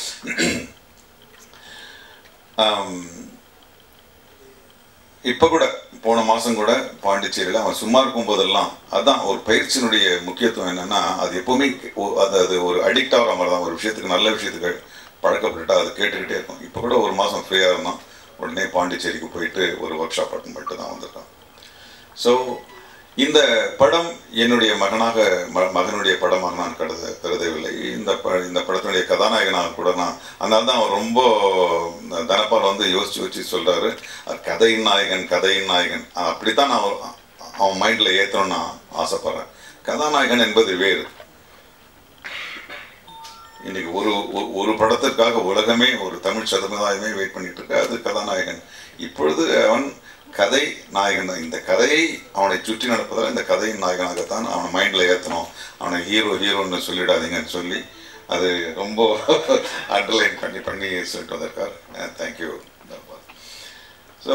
இப்போ கூட போன மாதம் கூட பாண்டிச்சேரியில் அவன் சும்மா இருக்கும் போதெல்லாம் அதான் ஒரு பயிற்சியினுடைய முக்கியத்துவம் என்னன்னா அது எப்பவுமே ஒ- அது அது ஒரு அடிக்ட் ஆகிற மாதிரி தான் ஒரு விஷயத்துக்கு நல்ல விஷயத்துக்கு பழக்கப்பட்டுட்டா அது கேட்டுக்கிட்டே இருக்கும் இப்போ கூட ஒரு மாதம் ஃப்ரீயாக இருந்தான் உடனே பாண்டிச்சேரிக்கு போயிட்டு ஒரு ஒர்க் ஷாப் அட்டன் பண்ணிட்டு தான் வந்திருக்கான் ஸோ இந்த படம் என்னுடைய மகனாக ம- மகனுடைய படமாக நான் கருத கருதவில்லை இந்த ப இந்த படத்தினுடைய கதாநாயகனாக கூட நான் அதனால தான் அவர் ரொம்ப இந்த தனபால் வந்து யோசிச்சு யோசிச்சு சொல்றாரு அது கதையின் நாயகன் கதையின் நாயகன் அஹ் அப்படித்தான் நான் அவ- அவன் மைண்டில் ஏற்றணும்னு நான் ஆசைப்படுறேன் கதாநாயகன் என்பது வேறு இன்னைக்கு ஒரு ஒரு- ஒரு படத்திற்காக உலகமே ஒரு தமிழ் சமுதாயமே வெயிட் பண்ணிட்டு இருக்கு அது கதாநாயகன் இப்பொழுது அவன் கதை நாயகன் தான் இந்த கதையை அவனை சுற்றி நடப்பதால் இந்த கதையின் நாயகனாகத்தான் அவனை மைண்டில் ஏற்றணும் அவனை ஹீரோ ஹீரோன்னு சொல்லிடாதீங்கன்னு சொல்லி அது ரொம்ப அண்டர்லைன் பண்ணி பண்ணி சொல்லிட்டு வந்திருக்கார் தேங்க்யூ ஸோ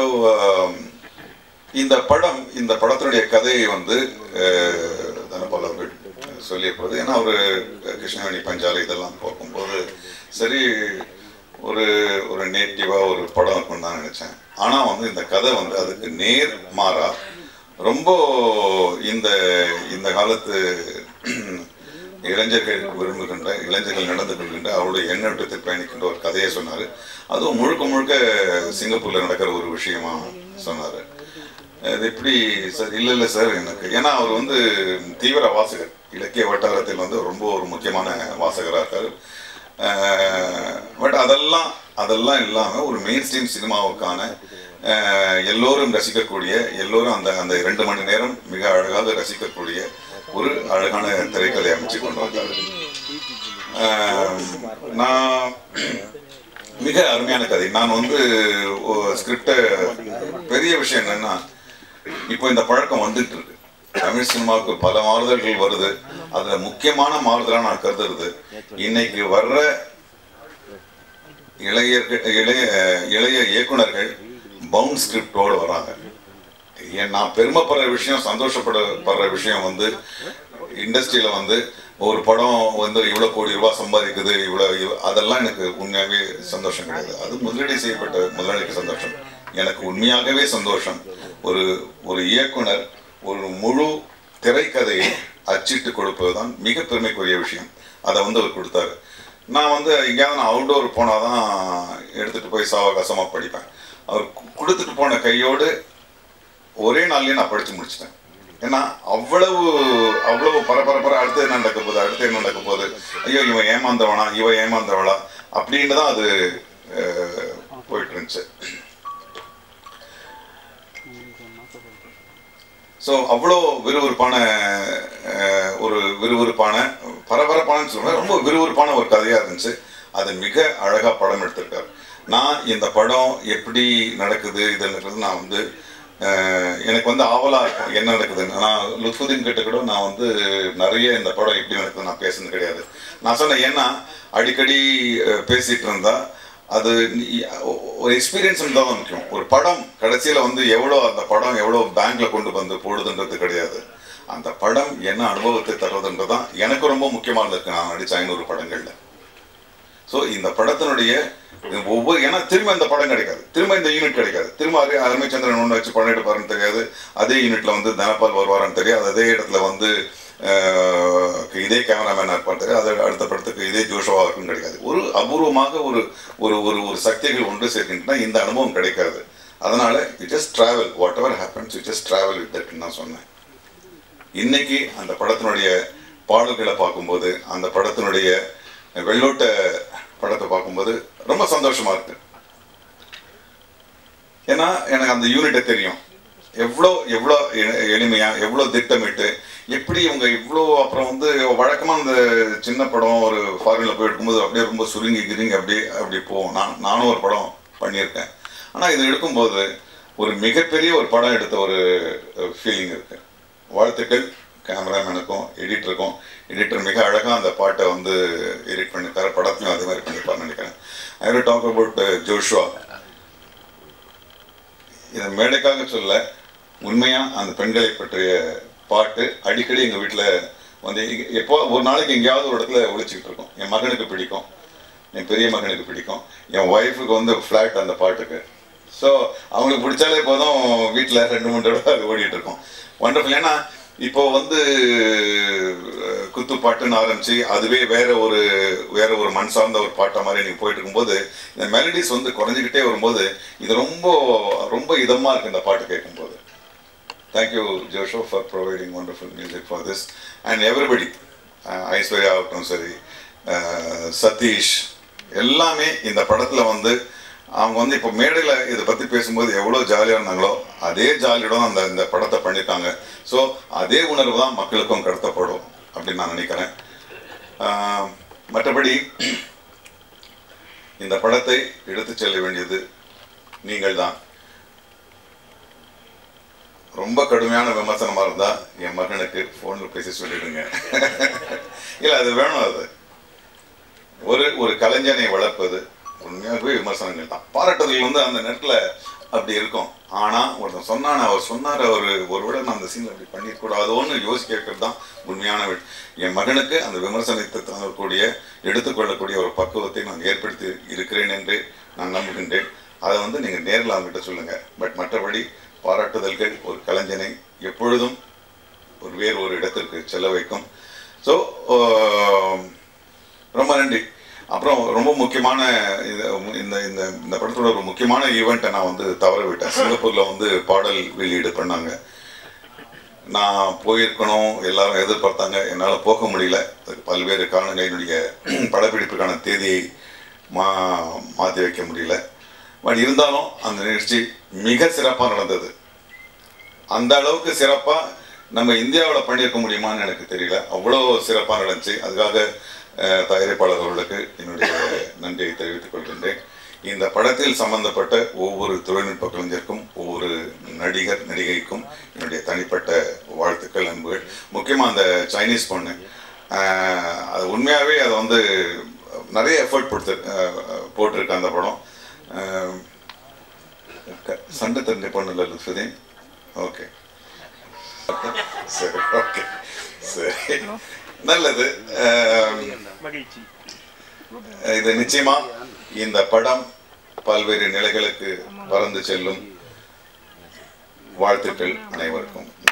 இந்த படம் இந்த படத்தினுடைய கதையை வந்து அஹ், தனபால் அவர்கள் சொல்லிய போது ஏன்னா ஒரு கிருஷ்ணவேணி பஞ்சாலை இதெல்லாம் பார்க்கும்போது சரி ஒரு ஒரு நேட்டிவாக ஒரு படம் இருக்கும்னு தான் நினச்சேன் ஆனால் வந்து இந்த கதை வந்து அதுக்கு நேர் மாறா ரொம்ப இந்த இந்த காலத்து இளைஞர்கள் விரும்புகின்ற இளைஞர்கள் நடந்து கொள்கின்ற அவருடைய எண்ணோட்டத்தில் பயணிக்கின்ற ஒரு கதையை சொன்னார் அதுவும் முழுக்க முழுக்க சிங்கப்பூரில் நடக்கிற ஒரு விஷயமா சொன்னார் அது எப்படி சார் இல்லை இல்லை சார் எனக்கு ஏன்னா அவர் வந்து தீவிர வாசகர் இலக்கிய வட்டாரத்தில் வந்து ரொம்ப ஒரு முக்கியமான வாசகராக இருக்கார் பட் அதெல்லாம் அதெல்லாம் இல்லாமல் ஒரு மெயின் ஸ்ட்ரீம் சினிமாவுக்கான அஹ், எல்லோரும் ரசிக்கக்கூடிய எல்லோரும் அந்த அந்த இரண்டு மணி நேரம் மிக அழகாக ரசிக்கக்கூடிய ஒரு அழகான திரைக்கதை அமைச்சு கொண்டு வந்தார் அஹ், நான் மிக அருமையான கதை நான் வந்து ஸ்கிரிப்டை பெரிய விஷயம் என்னன்னா இப்போ இந்த பழக்கம் வந்துட்டு இருக்கு தமிழ் சினிமாவுக்கு பல மாறுதல்கள் வருது அதுல முக்கியமான மாறுதலாக நான் கருதுறது இன்னைக்கு வர்ற இளையர்கள் இளைய இளைய இயக்குனர்கள் பவுண்ட் ஸ்கிரிப்டோடு வராங்க ஏன் நான் பெருமைப்படுற விஷயம் சந்தோஷப்படப்படுற விஷயம் வந்து இண்டஸ்ட்ரியில வந்து ஒரு படம் வந்து இவ்வளோ கோடி ரூபாய் சம்பாதிக்குது இவ்வளோ இவ்- அதெல்லாம் எனக்கு உண்மையாகவே சந்தோஷம் கிடையாது அது முதலீடு செய்யப்பட்ட முதலாளிக்கு சந்தோஷம் எனக்கு உண்மையாகவே சந்தோஷம் ஒரு ஒரு இயக்குனர் ஒரு முழு திரைக்கதையை அச்சிட்டு கொடுப்பது தான் மிக பெருமைக்குரிய விஷயம் அதை வந்து அவர் கொடுத்தாரு நான் வந்து எங்கேயாவது நான் அவுட்டோர் போனால் தான் எடுத்துகிட்டு போய் சாவகாசமாக படிப்பேன் அவர் கு- கொடுத்துட்டு போன கையோடு ஒரே நாள்லயே நான் படிச்சு முடிச்சிட்டேன் ஏன்னா அவ்வளவு அவ்வளவு பரபரப்பர அடுத்து என்ன நடக்க போகுது அடுத்து என்ன நடக்க போகுது ஐயோ இவன் ஏமாந்தவனா இவன் ஏமாந்தவளா அப்படின்னு தான் அது அஹ், போயிட்டு இருந்துச்சு ஸோ அவ்வளோ விறுவிறுப்பான அஹ், ஒரு விறுவிறுப்பான பரபரப்பான சொல்லுவேன் ரொம்ப விறுவிறுப்பான ஒரு கதையாக இருந்துச்சு அதை மிக அழகாக படம் எடுத்திருக்காரு நான் இந்த படம் எப்படி நடக்குது இதுன்றது நான் வந்து அஹ், எனக்கு வந்து ஆவலாக இருக்கும் என்ன நடக்குதுன்னு நான் லுத்ஃபுதீன் கிட்ட கூட நான் வந்து நிறைய இந்த படம் எப்படி நடக்குது நான் பேசுனது கிடையாது நான் சொன்னேன் ஏன்னா அடிக்கடி அஹ், பேசிட்டு இருந்தா அது நீ- ஒரு எக்ஸ்பீரியன்ஸ் இருந்தால் தான் முக்கியம் ஒரு படம் கடைசியில் வந்து எவ்வளோ அந்த படம் எவ்வளோ பேங்க்ல கொண்டு வந்து போடுதுன்றது கிடையாது அந்த படம் என்ன அனுபவத்தை தருவதுன்றது தான் எனக்கு ரொம்ப முக்கியமாக இருந்திருக்கு நான் நடிச்ச ஐநூறு படங்களில் ஸோ இந்த படத்தினுடைய ஒவ்வொரு ஏன்னா திரும்ப இந்த படம் கிடைக்காது திரும்ப இந்த யூனிட் கிடைக்காது திரும்ப அதே அருமைச்சந்திரன் ஒன்று வச்சு படம் எடுப்பாருன்னு தெரியாது அதே யூனிட்ல வந்து தனபால் வருவாரான்னு தெரியாது அதே இடத்துல வந்து அஹ், இதே கேமராமேனாக இருப்பார் தெரியாது அது அடுத்த படத்துக்கு இதே ஜோஷோவாக இருக்கும் கிடைக்காது ஒரு அபூர்வமாக ஒரு ஒரு ஒரு ஒரு சக்திகள் ஒன்று சேர்க்கின்றன இந்த அனுபவம் கிடைக்காது அதனால you just travel whatever happens you just travel with தட்னு நான் சொன்னேன் இன்னைக்கு அந்த படத்தினுடைய பாடல்களை பார்க்கும்போது அந்த படத்தினுடைய வெள்ளோட்ட படத்தை பார்க்கும்போது ரொம்ப சந்தோஷமா இருக்கு ஏன்னா எனக்கு அந்த யூனிட்டை தெரியும் எவ்வளோ எவ்வளோ எ- எளிமையா எவ்வளோ திட்டமிட்டு எப்படி இவங்க இவ்வளோ அப்புறம் வந்து வழக்கமாக அந்த சின்ன படம் ஒரு ஃபாரினில் போய் எடுக்கும்போது அப்படியே ரொம்ப சுருங்கி கிருங்கி அப்படியே அப்படி போகும் நான் நானும் ஒரு படம் பண்ணியிருக்கேன் ஆனால் இது எடுக்கும்போது ஒரு மிகப்பெரிய ஒரு படம் எடுத்த ஒரு ஃபீலிங் இருக்கு வாழ்த்துக்கள் கேமராமேனுக்கும் எடிட்டருக்கும் எடிட்டர் மிக அழகாக அந்த பாட்டை வந்து எடிட் பண்ணியிருக்காரு படத்துலையும் அதே மாதிரி பண்ணியிருப்பாருன்னு நினைக்கிறேன் I will talk about Joshua இதை மேடைக்காக சொல்ல உண்மையாக அந்த பெண்களை பற்றிய பாட்டு அடிக்கடி எங்கள் வீட்டில் வந்து இங்க- எப்போ ஒரு நாளைக்கு எங்கேயாவது ஒரு இடத்துல ஒழிச்சிக்கிட்டு இருக்கோம் என் மகனுக்கு பிடிக்கும் என் பெரிய மகனுக்கு பிடிக்கும் என் ஒய்ஃபுக்கு வந்து ஃப்ளாட் அந்த பாட்டுக்கு ஸோ அவங்களுக்கு பிடிச்சாலே போதும் வீட்டில் ரெண்டு மூணு தடவை அது ஓடிட்டு இருக்கும் ஒண்டர்ஃபுல் ஏன்னா இப்போ வந்து அஹ், குத்துப்பாட்டுன்னு ஆரம்பிச்சு அதுவே வேற ஒரு வேற ஒரு மண் சார்ந்த ஒரு பாட்டை மாதிரி நீங்கள் போயிட்டு இருக்கும்போது இந்த மெலடிஸ் வந்து குறைஞ்சிக்கிட்டே வரும்போது இது ரொம்ப ரொம்ப இதமாக இருக்கு இந்த பாட்டு கேட்கும்போது thank you Joshua for providing wonderful music for this and everybody Aishwarya ஆகட்டும் சரி அஹ், சதீஷ் எல்லாமே இந்த படத்தில் வந்து அவங்க வந்து இப்போ மேடையில் இதை பற்றி பேசும்போது எவ்வளோ ஜாலியாக இருந்தாங்களோ அதே ஜாலியோட தான் அந்த இந்த படத்தை பண்ணியிருக்காங்க ஸோ அதே உணர்வு தான் மக்களுக்கும் கடத்தப்படும் அப்படின்னு நான் நினைக்கிறேன் ஆஹ், மற்றபடி இந்த படத்தை எடுத்துச் செல்ல வேண்டியது நீங்கள் தான் ரொம்ப கடுமையான விமர்சனமாக இருந்தால் என் மகனுக்கு ஃபோனில் பேசி சொல்லிடுங்க இல்லை அது வேணும் அது ஒரு ஒரு கலைஞனை வளர்ப்பது உண்மையாகவே விமர்சனங்கள் தான் பாராட்டுதல் வந்து அந்த நேரத்தில் அப்படி இருக்கும் ஆனால் ஒருத்தன் சொன்னான் அவர் சொன்னார் அவர் ஒரு விட நான் அந்த சீனில் அப்படி பண்ணியிருக்கூடாதோன்னு யோசிக்க வைக்கிறது தான் உண்மையான வி- என் மகனுக்கு அந்த விமர்சனத்தை தரக்கூடிய எடுத்துக்கொள்ளக்கூடிய ஒரு பக்குவத்தை நான் ஏற்படுத்தி இருக்கிறேன் என்று நான் நம்புகின்றேன் அதை வந்து நீங்கள் நேரில் அவங்ககிட்ட சொல்லுங்கள் பட் மற்றபடி பாராட்டுதல்கள் ஒரு கலைஞனை எப்பொழுதும் ஒரு வேறு ஒரு இடத்திற்கு செல்ல வைக்கும் ஸோ ரொம்ப நன்றி அப்புறம் ரொம்ப முக்கியமான இது இந்த இந்த இந்த படத்தோட ஒரு முக்கியமான ஈவெண்ட்டை நான் வந்து தவற விட்டேன் சிங்கப்பூரில் வந்து பாடல் வெளியீடு பண்ணாங்க நான் போயிருக்கணும் எல்லாரும் எதிர்பார்த்தாங்க என்னால் போக முடியல அதுக்கு பல்வேறு காரணங்கள் என்னுடைய படப்பிடிப்புக்கான தேதியை மா மாற்றி வைக்க முடியல பட் இருந்தாலும் அந்த நிகழ்ச்சி மிக சிறப்பாக நடந்தது அந்த அளவுக்கு சிறப்பாக நம்ம இந்தியாவில் பண்ணியிருக்க முடியுமான்னு எனக்கு தெரியல அவ்வளோ சிறப்பாக நடந்துச்சு அதுக்காக அஹ், தயாரிப்பாளர் அவர்களுக்கு என்னுடைய நன்றியை தெரிவித்துக் கொள்கின்றேன் இந்த படத்தில் சம்பந்தப்பட்ட ஒவ்வொரு தொழில்நுட்ப கலைஞருக்கும் ஒவ்வொரு நடிகர் நடிகைக்கும் என்னுடைய தனிப்பட்ட வாழ்த்துக்கள் அன்புகள் முக்கியமாக அந்த சைனீஸ் பொண்ணு அஹ், அது உண்மையாகவே அதை வந்து நிறைய எஃபர்ட் கொடுத்து அஹ், போட்டிருக்கு அந்த படம் அஹ், க- சண்டை தெரிஞ்ச பொண்ணு இல்லை லுத்ஃபுதீன் ஓகே சரி ஓகே சரி நல்லது அஹ், இது நிச்சயமா இந்த படம் பல்வேறு நிலைகளுக்கு பறந்து செல்லும் வாழ்த்துக்கள் அனைவருக்கும்